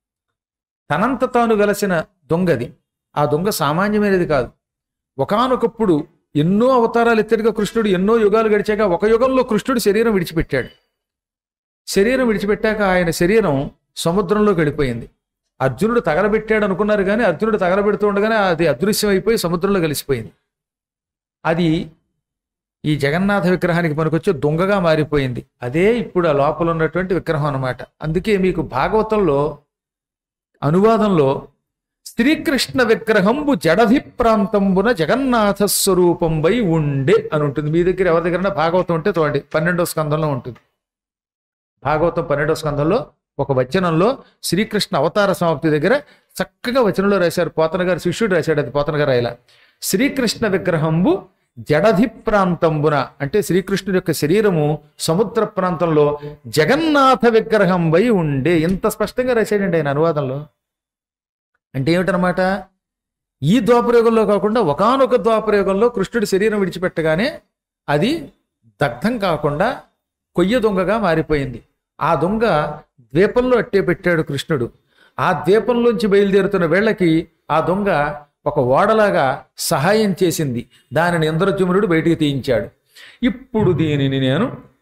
తనంత తాను వెలసిన దొంగది ఆ దొంగ సామాన్యమైనది కాదు ఒకానొకప్పుడు ఎన్నో అవతారాలు ఎత్తడిగా కృష్ణుడు ఎన్నో యుగాలు గడిచాక ఒక యుగంలో కృష్ణుడు శరీరం విడిచిపెట్టాడు శరీరం విడిచిపెట్టాక ఆయన శరీరం సముద్రంలో గడిపోయింది అర్జునుడు తగలబెట్టాడు అనుకున్నారు కానీ అర్జునుడు తగలబెడుతూ ఉండగానే అది అదృశ్యం అయిపోయి సముద్రంలో కలిసిపోయింది అది ఈ జగన్నాథ విగ్రహానికి పనికొచ్చి దొంగగా మారిపోయింది అదే ఇప్పుడు ఆ లోపల ఉన్నటువంటి విగ్రహం అన్నమాట అందుకే మీకు భాగవతంలో అనువాదంలో శ్రీకృష్ణ విగ్రహంబు జడధి ప్రాంతంబున జగన్నాథ స్వరూపంబై ఉండే అని ఉంటుంది మీ దగ్గర ఎవరి దగ్గర భాగవతం ఉంటే చూడండి పన్నెండో స్కందంలో ఉంటుంది భాగవతం పన్నెండో స్కందంలో ఒక వచనంలో శ్రీకృష్ణ అవతార సమాప్తి దగ్గర చక్కగా వచనంలో రాశారు పోతన గారు శిష్యుడు రాశాడు అది పోతన గారు రాయల శ్రీకృష్ణ విగ్రహంబు జడధి ప్రాంతంబున అంటే శ్రీకృష్ణుడి యొక్క శరీరము సముద్ర ప్రాంతంలో జగన్నాథ విగ్రహం వై ఉండే ఇంత స్పష్టంగా రాశాడండి ఆయన అనువాదంలో అంటే ఏమిటనమాట ఈ ద్వాపరయుగంలో కాకుండా ఒకానొక ద్వాపరయుగంలో కృష్ణుడి శరీరం విడిచిపెట్టగానే అది దగ్ధం కాకుండా కొయ్య దొంగగా మారిపోయింది ఆ దొంగ ద్వీపంలో అట్టే పెట్టాడు కృష్ణుడు ఆ ద్వీపంలోంచి బయలుదేరుతున్న వేళకి ఆ దొంగ ఒక ఓడలాగా సహాయం చేసింది దానిని ఇంద్రజుమ్నుడు బయటికి తీయించాడు ఇప్పుడు దీనిని నేను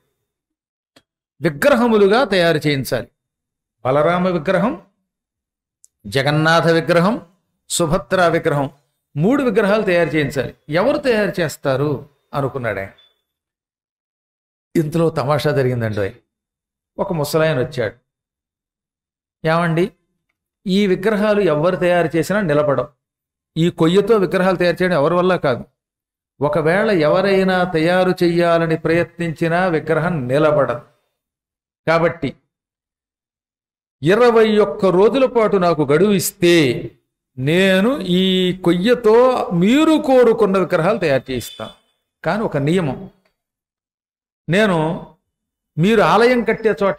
విగ్రహములుగా తయారు చేయించాలి బలరామ విగ్రహం జగన్నాథ విగ్రహం సుభద్ర విగ్రహం మూడు విగ్రహాలు తయారు చేయించాలి ఎవరు తయారు చేస్తారు అనుకున్నాడు ఆయన ఇంతలో తమాషా జరిగిందండి ఓయ్. ఒక ముసలాయన వచ్చాడు ఏమండి ఈ విగ్రహాలు ఎవరు తయారు చేసినా నిలబడవు ఈ కొయ్యతో విగ్రహాలు తయారు చేయడం ఎవరి వల్ల కాదు ఒకవేళ ఎవరైనా తయారు చెయ్యాలని ప్రయత్నించినా విగ్రహం నిలబడదు కాబట్టి ఇరవై ఒక్క రోజుల పాటు నాకు గడువు ఇస్తే నేను ఈ కొయ్యతో మీరు కోరుకున్న విగ్రహాలు తయారు చేయిస్తాను కానీ ఒక నియమం నేను మీరు ఆలయం కట్టే చోట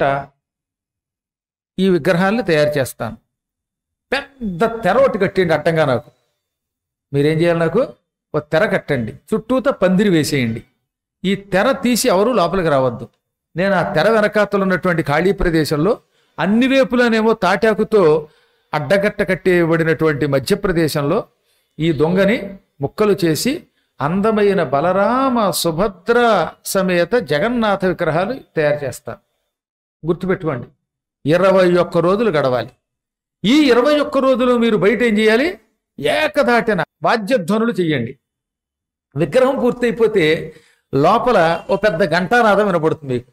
ఈ విగ్రహాన్ని తయారు చేస్తాను పెద్ద తెర ఒకటి కట్టండి అడ్డంగా నాకు మీరేం చేయాలి నాకు ఒక తెర కట్టండి చుట్టూతా పందిరి వేసేయండి ఈ తెర తీసి ఎవరు లోపలికి రావద్దు నేను ఆ తెర వెనకాతలు ఉన్నటువంటి ఖాళీ ప్రదేశంలో అన్ని వైపులనేమో తాటాకుతో అడ్డగట్ట కట్టేయబడినటువంటి మధ్య ప్రదేశంలో ఈ దొంగని ముక్కలు చేసి అందమైన బలరామ సుభద్ర సమేత జగన్నాథ విగ్రహాలు తయారు చేస్తాను గుర్తుపెట్టుకోండి ఇరవై ఒక్క రోజులు గడవాలి ఈ ఇరవై ఒక్క రోజులు మీరు బయట ఏం చేయాలి ఏకధాటిన వాద్యధ్వనులు చెయ్యండి విగ్రహం పూర్తయిపోతే లోపల ఓ పెద్ద ఘంటానాదం వినపడుతుంది మీకు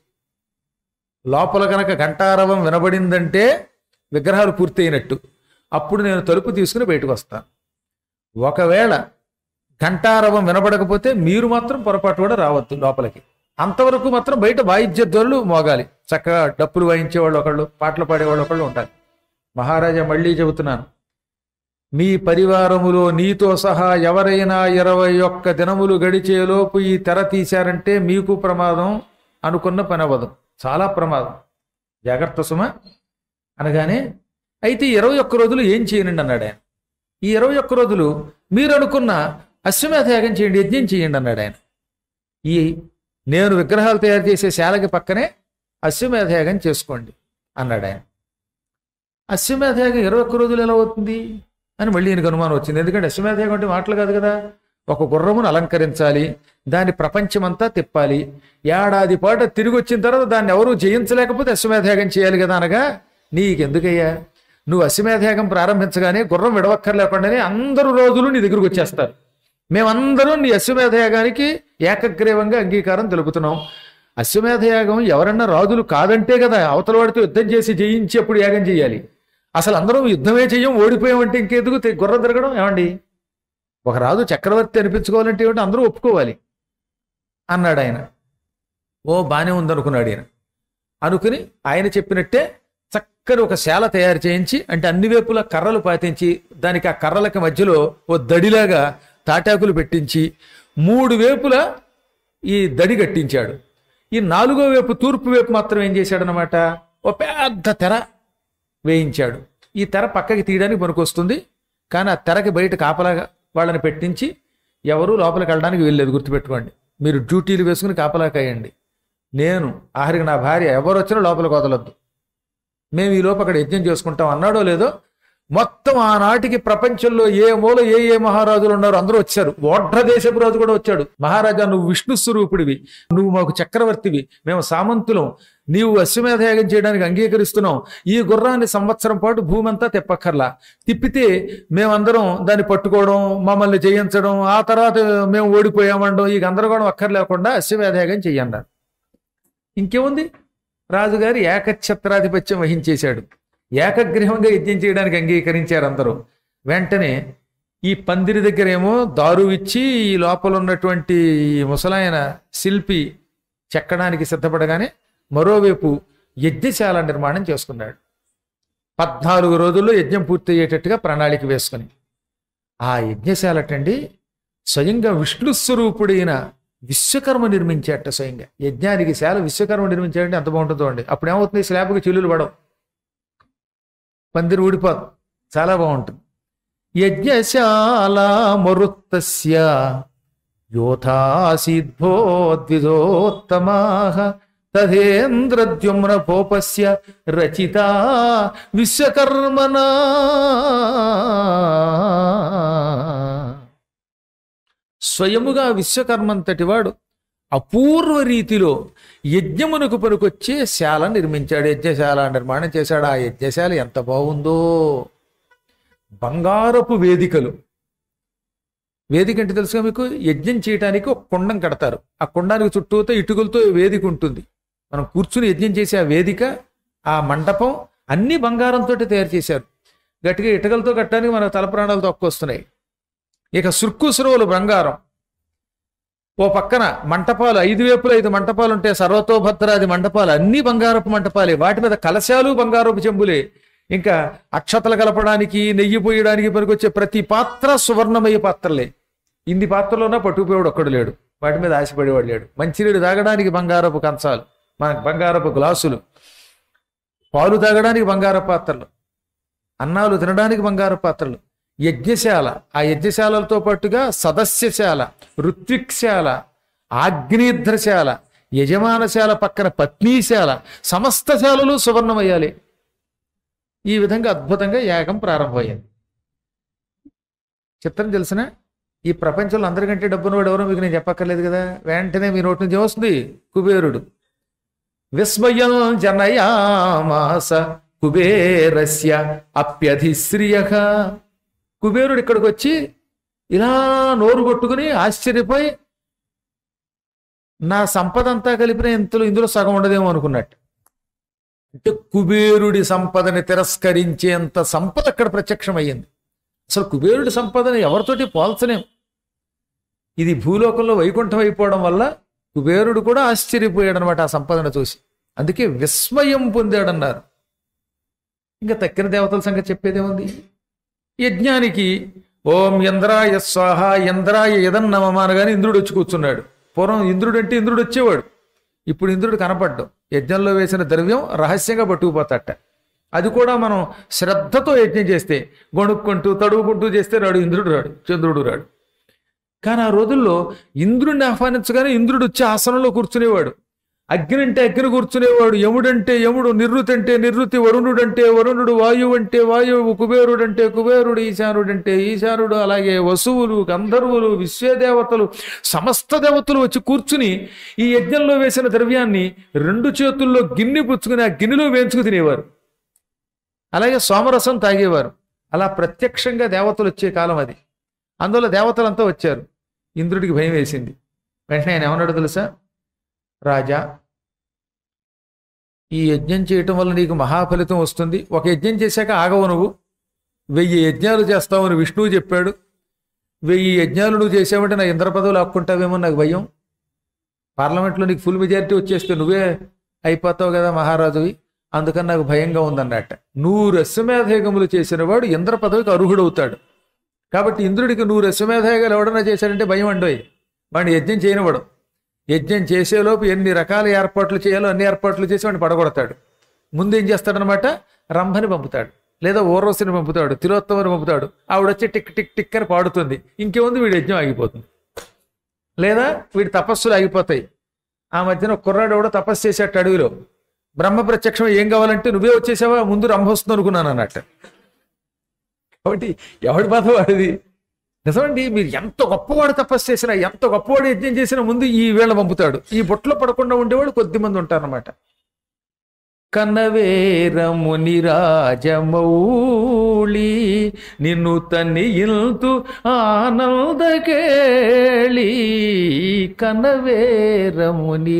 లోపల కనుక ఘంటారవం వినబడిందంటే విగ్రహాలు పూర్తయినట్టు అప్పుడు నేను తలుపు తీసుకుని బయటకు వస్తాను ఒకవేళ ఘంటారవం వినబడకపోతే మీరు మాత్రం పొరపాటు కూడా రావద్దు లోపలికి అంతవరకు మాత్రం బయట వాయిద్య ధ్వనులు మోగాలి చక్కగా డప్పులు వాయించేవాళ్ళు ఒకళ్ళు పాటలు పాడేవాళ్ళు ఒకళ్ళు ఉంటారు మహారాజా మళ్ళీ చెబుతున్నాను మీ పరివారములో నీతో సహా ఎవరైనా ఇరవై ఒక్క దినములు గడిచేలోపు ఈ తెర తీశారంటే మీకు ప్రమాదం అనుకున్న పని అవ్వదు చాలా ప్రమాదం జాగ్రత్త సుమ అనగానే అయితే ఈ ఇరవై ఒక్క రోజులు ఏం చేయనండి అన్నాడు ఆయన ఈ ఇరవై ఒక్క రోజులు మీరు అనుకున్న అశ్వమేధ యాగం చేయండి యజ్ఞం చేయండి అన్నాడు ఆయన ఈ నేను విగ్రహాలు తయారు చేసే శాలకి పక్కనే అశ్వమేధ యాగం చేసుకోండి అన్నాడు ఆయన అశ్వమేధ యాగం ఇరవై ఒక్క రోజులు ఎలా అవుతుంది అని మళ్ళీ ఈయనకు అనుమానం వచ్చింది ఎందుకంటే అశ్వమేధ యాగం అంటే మాటలు కాదు కదా ఒక గుర్రమును అలంకరించాలి దాని ప్రపంచమంతా తిప్పాలి ఏడాది పాటు తిరిగి వచ్చిన తర్వాత దాన్ని ఎవరూ జయించలేకపోతే అశ్వమేధయాగం చేయాలి కదా అనగా నీకెందుకయ్యా నువ్వు అశ్వమేధయాగం ప్రారంభించగానే గుర్రం విడవక్కర్లేకుండానే అందరూ రోజులు నీ దగ్గరకు వచ్చేస్తారు మేమందరం నీ అశ్వమేధయాగానికి ఏకగ్రీవంగా అంగీకారం తెలుపుతున్నాం అశ్వమేధయాగం ఎవరన్నా రాజులు కాదంటే కదా అవతల వాడితో యుద్ధం చేసి జయించి అప్పుడు యాగం చేయాలి అసలు అందరం యుద్ధమే చెయ్యం ఓడిపోయామంటే ఇంకెందుకు తి- గుర్రం తిరగడం ఏమండి ఒక రాజు చక్రవర్తి అనిపించుకోవాలంటే ఏమిటి అందరూ ఒప్పుకోవాలి అన్నాడు ఆయన ఓ బానే ఉందనుకున్నాడు ఈయన అనుకుని ఆయన చెప్పినట్టే చక్కని ఒక శాల తయారు చేయించి అంటే అన్ని వైపులా కర్రలు పాతించి దానికి ఆ కర్రలకి మధ్యలో ఓ దడిలాగా తాటాకులు పెట్టించి మూడు వైపులా ఈ దడి కట్టించాడు ఈ నాలుగో వైపు తూర్పు వైపు మాత్రం ఏం చేశాడనమాట ఓ పెద్ద తెర వేయించాడు ఈ తెర పక్కకి తీయడానికి పనికొస్తుంది కానీ ఆ తెరకి బయట కాపలాగా వాళ్ళని పెట్టించి ఎవరు లోపలికి వెళ్ళడానికి వెళ్ళలేదు గుర్తుపెట్టుకోండి మీరు డ్యూటీలు వేసుకుని కాపలా కాయండి నేను ఆఖరికి నా భార్య ఎవరు వచ్చినా లోపలికి వదలొద్దు మేము ఈ లోపు అక్కడ యజ్ఞం చేసుకుంటాం అన్నాడో లేదో మొత్తం ఆనాటికి ప్రపంచంలో ఏ మూల ఏ ఏ మహారాజులు ఉన్నారో అందరూ వచ్చారు ఓడ్ర దేశపు రాజు కూడా వచ్చాడు మహారాజా నువ్వు విష్ణు స్వరూపుడివి నువ్వు మాకు చక్రవర్తివి మేము సామంతులం నీవు అశ్వమేధయాగం చేయడానికి అంగీకరిస్తున్నాం ఈ గుర్రాన్ని సంవత్సరం పాటు భూమి అంతా తిప్పక్కర్లా తిప్పితే మేమందరం దాన్ని పట్టుకోవడం మమ్మల్ని జయించడం ఆ తర్వాత మేము ఓడిపోయామండం ఈ గందరగోళం అక్కర్లేకుండా అశ్వమేధయాగం చెయ్యన్నారు ఇంకేముంది రాజుగారి ఏకఛత్రాధిపత్యం వహించేశాడు ఏకగ్రీవంగా యజ్ఞం చేయడానికి అంగీకరించారు అందరూ వెంటనే ఈ పందిరి దగ్గరేమో దారు ఇచ్చి ఈ లోపల ఉన్నటువంటి ఈ ముసలాయన శిల్పి చెక్కడానికి సిద్ధపడగానే మరోవైపు యజ్ఞశాల నిర్మాణం చేసుకున్నాడు పద్నాలుగు రోజుల్లో యజ్ఞం పూర్తయ్యేటట్టుగా ప్రణాళిక వేసుకుని ఆ యజ్ఞశాలటండి స్వయంగా విష్ణు స్వరూపుడైన విశ్వకర్మ నిర్మించాట స్వయంగా యజ్ఞానికి శాల విశ్వకర్మ నిర్మించాడంటే ఎంత బాగుంటుందో అండి అప్పుడు ఏమవుతుంది స్లాబ్కి చిల్లులు పడవు పందిరి ఊడిపోదు చాలా బాగుంటుంది యజ్ఞశాల మరుత్తస్య యోధాసీద్భోద్విజోత్తమా తథేంద్రద్యుమ్న పోపస్య రచిత విశ్వకర్మనా స్వయముగా విశ్వకర్మంతటి వాడు అపూర్వ రీతిలో యజ్ఞమునకు పనికొచ్చే శాల నిర్మించాడు యజ్ఞశాల నిర్మాణం చేశాడు ఆ యజ్ఞశాల ఎంత బాగుందో బంగారపు వేదికలు వేదిక అంటే తెలుసుగా మీకు యజ్ఞం చేయడానికి ఒక కుండం కడతారు ఆ కుండానికి చుట్టూతో ఇటుకలతో వేదిక ఉంటుంది మనం కూర్చుని యజ్ఞం చేసే ఆ వేదిక ఆ మండపం అన్ని బంగారంతో తయారు చేశారు గట్టిగా ఇటుకలతో కట్టడానికి మన తల ప్రాణాలు తొక్కొస్తున్నాయి ఇక సుర్కుసురువులు బంగారం ఓ పక్కన మంటపాలు ఐదు వైపులు ఐదు మంటపాలు ఉంటే సర్వతోభద్రాది మంటపాలు అన్ని బంగారపు మంటపాలే వాటి మీద కలశాలు బంగారపు చెంబులే ఇంకా అక్షతలు కలపడానికి నెయ్యి పోయడానికి పనికొచ్చే ప్రతి పాత్ర సువర్ణమయ పాత్రలే ఇన్ని పాత్రలోనా పట్టుకుపోయాడు ఒక్కడు లేడు వాటి మీద ఆశపడేవాడు లేడు మంచినీడు తాగడానికి బంగారపు కంచాలు మన బంగారపు గ్లాసులు పాలు తాగడానికి బంగారపు పాత్రలు అన్నాలు తినడానికి బంగారపు పాత్రలు యజ్ఞశాల ఆ యజ్ఞశాలలతో పాటుగా సదస్యశాల ఋత్విక్శాల ఆగ్నేధ్రశాల యజమానశాల పక్కన పత్నీశాల సమస్త శాలలు సువర్ణమయ్యాలి ఈ విధంగా అద్భుతంగా యాగం ప్రారంభమైంది చిత్రం తెలిసిన ఈ ప్రపంచంలో అందరికంటే డబ్బున్నవాడు ఎవరో మీకు నేను చెప్పక్కర్లేదు కదా వెంటనే మీ నోటి నుంచి వస్తుంది కుబేరుడు విస్మయం జనయామాస కుబేరస్య అప్యధిశ్రియ కుబేరుడు ఇక్కడికి వచ్చి ఇలా నోరు కొట్టుకుని ఆశ్చర్యపోయి నా సంపద అంతా కలిపిన ఇంతలో ఇందులో సగం ఉండదేమో అనుకున్నట్టు అంటే కుబేరుడి సంపదని తిరస్కరించేంత సంపద అక్కడ ప్రత్యక్షమయ్యింది అసలు కుబేరుడి సంపదని ఎవరితోటి పోల్చలేం ఇది భూలోకంలో వైకుంఠం అయిపోవడం వల్ల కుబేరుడు కూడా ఆశ్చర్యపోయాడు అనమాట ఆ సంపదను చూసి అందుకే విస్మయం పొందాడన్నారు ఇంకా తక్కిన దేవతల సంగతి చెప్పేదేముంది యజ్ఞానికి ఓం ఇంద్రాయ స్వాహ ఇంద్రాయ యదన్నమమ అనగానే ఇంద్రుడు వచ్చి కూర్చున్నాడు పూర్వం ఇంద్రుడు అంటే ఇంద్రుడు వచ్చేవాడు ఇప్పుడు ఇంద్రుడు కనపడ్డం యజ్ఞంలో వేసిన ద్రవ్యం రహస్యంగా పట్టుకుపోతాట అది కూడా మనం శ్రద్ధతో యజ్ఞం చేస్తే గొణుక్కుంటూ తడువుకుంటూ చేస్తే రాడు ఇంద్రుడు రాడు చంద్రుడు రాడు కానీ ఆ రోజుల్లో ఇంద్రుడిని ఆహ్వానించగానే ఇంద్రుడు వచ్చి ఆసనంలో కూర్చునేవాడు అగ్ని అంటే అగ్ని కూర్చునేవాడు యముడంటే యముడు నిర్రుతి అంటే నిర్రుతి వరుణుడు అంటే వరుణుడు వాయువు అంటే వాయువు కుబేరుడు అంటే కుబేరుడు ఈశానుడు అంటే ఈశానుడు అలాగే వసువులు గంధర్వులు విశ్వదేవతలు సమస్త దేవతలు వచ్చి కూర్చుని ఈ యజ్ఞంలో వేసిన ద్రవ్యాన్ని రెండు చేతుల్లో గిన్నె పుచ్చుకుని ఆ గిన్నెలో వేయించుకు తినేవారు అలాగే సోమరసం తాగేవారు అలా ప్రత్యక్షంగా దేవతలు వచ్చే కాలం అది అందువల్ల దేవతలంతా వచ్చారు ఇంద్రుడికి భయం వేసింది వెంటనే ఆయన ఏమన్నాడు తెలుసా రాజా ఈ యజ్ఞం చేయటం వల్ల నీకు మహాఫలితం వస్తుంది ఒక యజ్ఞం చేశాక ఆగవు నువ్వు వెయ్యి యజ్ఞాలు చేస్తావని విష్ణువు చెప్పాడు వెయ్యి యజ్ఞాలు నువ్వు చేసావంటే నా ఇంద్ర పదవులు ఆక్కుంటావేమో నాకు భయం పార్లమెంట్లో నీకు ఫుల్ మెజారిటీ వచ్చేస్తే నువ్వే అయిపోతావు కదా మహారాజువి అందుకని నాకు భయంగా ఉందన్నట్ట నూరు అశ్వమేధయగములు చేసిన వాడు ఇంద్ర పదవికి అర్హుడవుతాడు కాబట్టి ఇంద్రుడికి నూరు అశ్వమేధయాగాలు ఎవడన్నా చేశాడంటే భయం అండోయ్ వాడిని యజ్ఞం చేయనివాడు యజ్ఞం చేసేలోపు ఎన్ని రకాల ఏర్పాట్లు చేయాలో అన్ని ఏర్పాట్లు చేసి వాడిని పడగొడతాడు ముందు ఏం చేస్తాడనమాట రంభని పంపుతాడు లేదా ఓర్వశిని పంపుతాడు తిలోత్తమని పంపుతాడు ఆవిడ వచ్చి టిక్ టిక్ టిక్ అని పాడుతుంది ఇంకేముంది వీడి యజ్ఞం ఆగిపోతుంది లేదా వీడి తపస్సులు ఆగిపోతాయి ఆ మధ్యన ఒక కుర్రాడు ఎవడో తపస్సు చేసేట అడవిలో బ్రహ్మ ప్రత్యక్షం ఏం కావాలంటే నువ్వే వచ్చేసావా ముందు రంభ వస్తుంది అనుకున్నాను అన్నట్టు కాబట్టి ఎవడి బాధ వాడిది నిజమండి మీరు ఎంత గొప్పవాడు తపస్సు చేసినా ఎంత గొప్పవాడు యజ్ఞం చేసినా ముందు ఈ వేళ పంపుతాడు ఈ బొట్లో పడకుండా ఉండేవాడు కొద్ది మంది ఉంటారన్నమాట కన్నవేరముని రాజమౌళి నిన్ను తన్ని ఇల్తు ఆనందకేళి కన్నవేరముని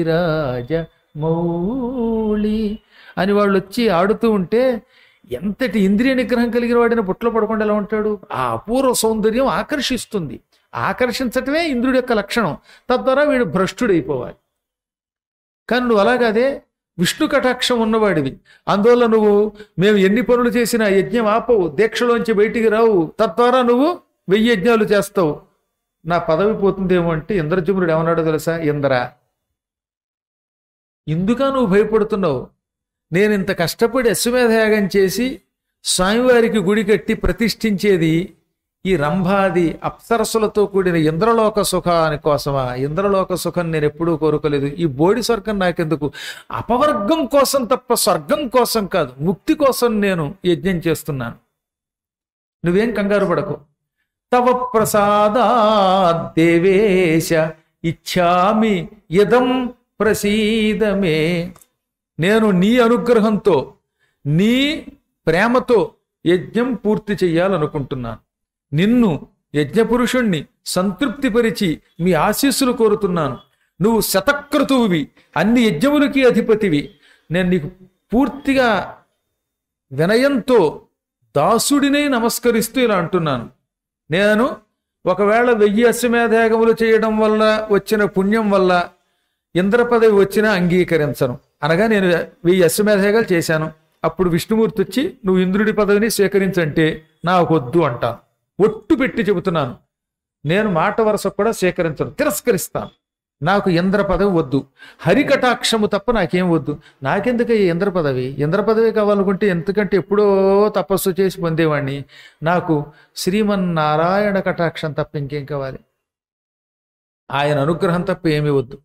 రాజమౌళి అని వాళ్ళు వచ్చి ఆడుతూ ఉంటే ఎంతటి ఇంద్రియ నిగ్రహం కలిగిన వాడిని పుట్లో పడకుండా ఎలా ఉంటాడు ఆ అపూర్వ సౌందర్యం ఆకర్షిస్తుంది ఆకర్షించటమే ఇంద్రుడి యొక్క లక్షణం తద్వారా వీడు భ్రష్టుడైపోవాలి కానీ నువ్వు అలాగదే విష్ణు కటాక్షం ఉన్నవాడివి అందువల్ల నువ్వు మేము ఎన్ని పనులు చేసినా యజ్ఞం ఆపవు దీక్షలోంచి బయటికి రావు తద్వారా నువ్వు వెయ్యి యజ్ఞాలు చేస్తావు నా పదవి పోతుందేమో అంటే ఇంద్రజమునుడు ఏమన్నాడో తెలుసా ఇంద్ర ఇందుకా నువ్వు భయపడుతున్నావు నేను ఇంత కష్టపడి అశ్వమేధయాగం చేసి స్వామివారికి గుడి కట్టి ప్రతిష్ఠించేది ఈ రంభాది అప్సరస్సులతో కూడిన ఇంద్రలోక సుఖాని కోసమా ఇంద్రలోక సుఖం నేను ఎప్పుడూ కోరుకోలేదు ఈ బోడి స్వర్గం నాకెందుకు అపవర్గం కోసం తప్ప స్వర్గం కోసం కాదు ముక్తి కోసం నేను యజ్ఞం చేస్తున్నాను నువ్వేం కంగారు పడకు తవ ప్రసాదా దేవేశ ఇచ్చామి ఇదం ప్రసీదమే నేను నీ అనుగ్రహంతో నీ ప్రేమతో యజ్ఞం పూర్తి చెయ్యాలనుకుంటున్నాను నిన్ను యజ్ఞపురుషుణ్ణి సంతృప్తిపరిచి మీ ఆశీస్సులు కోరుతున్నాను నువ్వు శతక్రతువువి అన్ని యజ్ఞములకి అధిపతివి నేను నీకు పూర్తిగా వినయంతో దాసుడినే నమస్కరిస్తూ ఇలా అంటున్నాను నేను ఒకవేళ వెయ్యి అశ్వమేధయాగములు చేయడం వల్ల వచ్చిన పుణ్యం వల్ల ఇంద్ర పదవి వచ్చినా అంగీకరించను అనగా నేను వెయ్యి అశ్వమేధయాగాలు చేశాను అప్పుడు విష్ణుమూర్తి వచ్చి నువ్వు ఇంద్రుడి పదవిని స్వీకరించంటే నాకు వద్దు అంటాను ఒట్టు పెట్టి చెబుతున్నాను నేను మాట వరుస కూడా స్వీకరించను తిరస్కరిస్తాను నాకు ఇంద్ర పదవి వద్దు హరికటాక్షము తప్ప నాకేం వద్దు నాకెందుకు ఈ ఇంద్ర పదవి ఇంద్ర పదవి కావాలనుకుంటే ఎందుకంటే ఎప్పుడో తపస్సు చేసి పొందేవాడిని నాకు శ్రీమన్నారాయణ కటాక్షం తప్ప ఇంకేం కావాలి ఆయన అనుగ్రహం తప్ప ఏమీ వద్దు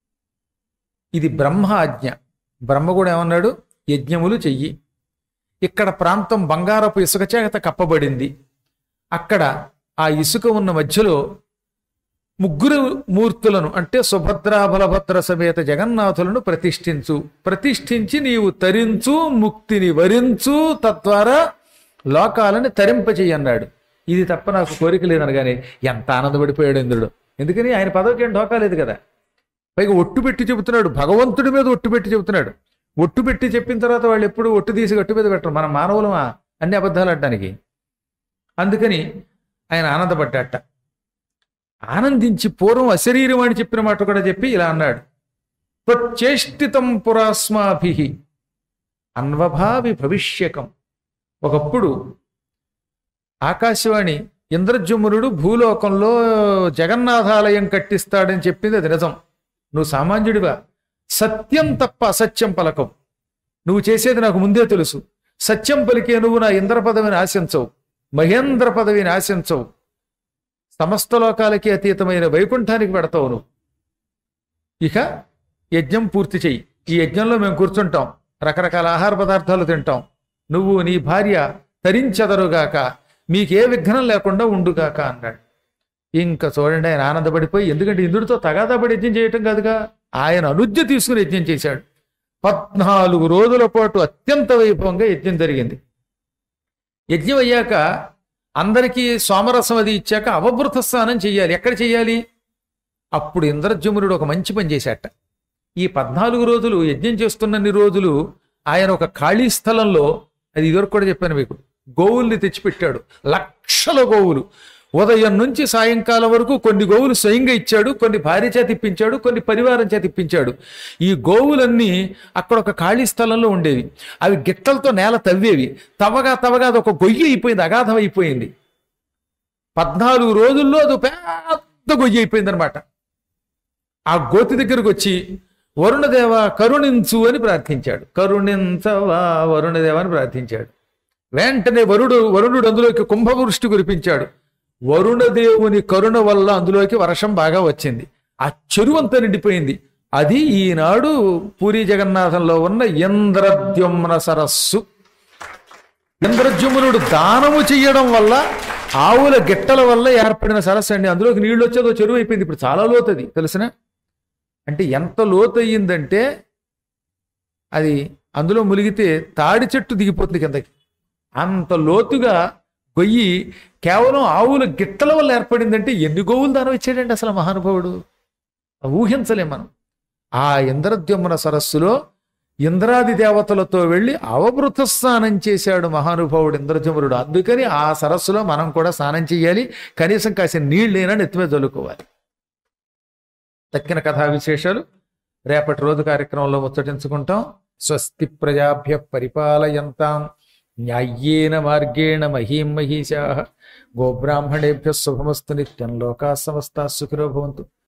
ఇది బ్రహ్మ ఆజ్ఞ బ్రహ్మ కూడా ఏమన్నాడు యజ్ఞములు చెయ్యి ఇక్కడ ప్రాంతం బంగారపు ఇసుక చేత కప్పబడింది అక్కడ ఆ ఇసుక ఉన్న మధ్యలో ముగ్గురు మూర్తులను అంటే సుభద్ర బలభద్ర సమేత జగన్నాథులను ప్రతిష్ఠించు ప్రతిష్ఠించి నీవు తరించు ముక్తిని వరించు తద్వారా లోకాలని తరింపచేయి అన్నాడు ఇది తప్ప నాకు కోరిక లేదనగానే ఎంత ఆనందపడిపోయాడు ఇంద్రుడు ఎందుకని ఆయన పదవికి ఏం ఢోకా లేదు కదా పైగా ఒట్టు పెట్టి చెబుతున్నాడు భగవంతుడి మీద ఒట్టు పెట్టి చెబుతున్నాడు ఒట్టు పెట్టి చెప్పిన తర్వాత వాళ్ళు ఎప్పుడు ఒట్టు తీసి గట్టు మీద పెట్టరు మన మానవులమా అన్ని అబద్ధాలు ఆడడానికి అందుకని ఆయన ఆనందపడ్డాట ఆనందించి పూర్వం అశరీరం అని చెప్పిన మాట కూడా చెప్పి ఇలా అన్నాడు త్వచ్చేష్టితం పురాస్మాభి అన్వభావి భవిష్యకం ఒకప్పుడు ఆకాశవాణి ఇంద్రజుమ్నుడు భూలోకంలో జగన్నాథాలయం కట్టిస్తాడని చెప్పింది అది నిజం నువ్వు సామాన్యుడివా సత్యం తప్ప అసత్యం పలకం నువ్వు చేసేది నాకు ముందే తెలుసు సత్యం పలికే నువ్వు నా ఇంద్ర పదవిని ఆశించవు మహేంద్ర పదవిని ఆశించవు సమస్త లోకాలకి అతీతమైన వైకుంఠానికి పెడతావు నువ్వు ఇక యజ్ఞం పూర్తి చెయ్యి ఈ యజ్ఞంలో మేము కూర్చుంటాం రకరకాల ఆహార పదార్థాలు తింటాం నువ్వు నీ భార్య తరించెదరుగాక మీకే విఘ్నం లేకుండా ఉండుగాక అన్నాడు ఇంకా చూడండి ఆయన ఆనందపడిపోయి ఎందుకంటే ఇంద్రుడితో తగాదాపడి యజ్ఞం చేయటం కాదుగా ఆయన అనుజ్ఞ తీసుకుని యజ్ఞం చేశాడు పద్నాలుగు రోజుల పాటు అత్యంత వైభవంగా యజ్ఞం జరిగింది యజ్ఞం అయ్యాక అందరికీ సోమరసం అది ఇచ్చాక అవభృత స్నానం చెయ్యాలి ఎక్కడ చెయ్యాలి అప్పుడు ఇంద్రజమునుడు ఒక మంచి పని చేశాట ఈ పద్నాలుగు రోజులు యజ్ఞం చేస్తున్నన్ని రోజులు ఆయన ఒక ఖాళీ స్థలంలో అది ఇదివరకు కూడా చెప్పాను మీకు గోవుల్ని తెచ్చిపెట్టాడు లక్షల గోవులు ఉదయం నుంచి సాయంకాలం వరకు కొన్ని గోవులు స్వయంగా ఇచ్చాడు కొన్ని భార్య చేత ఇప్పించాడు కొన్ని పరివారం చేత ఇప్పించాడు ఈ గోవులన్నీ అక్కడ ఒక ఖాళీ స్థలంలో ఉండేవి అవి గిట్టలతో నేల తవ్వేవి తవ్వగా తవ్వగా అది ఒక గొయ్యి అయిపోయింది అగాధం అయిపోయింది పద్నాలుగు రోజుల్లో అది పెద్ద గొయ్యి అయిపోయింది అనమాట ఆ గోతి దగ్గరకు వచ్చి వరుణదేవ కరుణించు అని ప్రార్థించాడు కరుణించవా వరుణదేవ అని ప్రార్థించాడు వెంటనే వరుడు వరుణుడు అందులోకి కుంభవృష్టి కురిపించాడు వరుణదేవుని కరుణ వల్ల అందులోకి వర్షం బాగా వచ్చింది ఆ చెరువు అంతా నిండిపోయింది అది ఈనాడు పూరి జగన్నాథంలో ఉన్న ఇంద్రద్యుమ్న సరస్సు ఇంద్రద్యుమ్నుడు దానము చెయ్యడం వల్ల ఆవుల గిట్టల వల్ల ఏర్పడిన సరస్సు అండి అందులోకి నీళ్ళు వచ్చేదో చెరువు అయిపోయింది ఇప్పుడు చాలా లోతది తెలిసిన అంటే ఎంత లోతు అయ్యిందంటే అది అందులో మునిగితే తాడి చెట్టు దిగిపోతుంది కిందకి అంత లోతుగా గొయ్యి కేవలం ఆవుల గిట్టల వల్ల ఏర్పడిందంటే ఎన్ని గోవులు దానం ఇచ్చాడండి అసలు మహానుభావుడు ఊహించలేం మనం ఆ ఇంద్రద్యుమ్న సరస్సులో ఇంద్రాది దేవతలతో వెళ్ళి అవభృత స్నానం చేశాడు మహానుభావుడు ఇంద్రజమురుడు అందుకని ఆ సరస్సులో మనం కూడా స్నానం చేయాలి కనీసం కాసిన నీళ్ళైనా నెత్తిమీద చల్లుకోవాలి తక్కిన కథా విశేషాలు రేపటి రోజు కార్యక్రమంలో ముచ్చటించుకుంటాం స్వస్తి ప్రజాభ్య పరిపాలయంతాం న్యాయ్యేన మార్గేణ మహీం మహీషా గోబ్రాహ్మణేభ్య శుభమస్తు నిత్యం లోకా సమస్తా సుఖినో భవంతు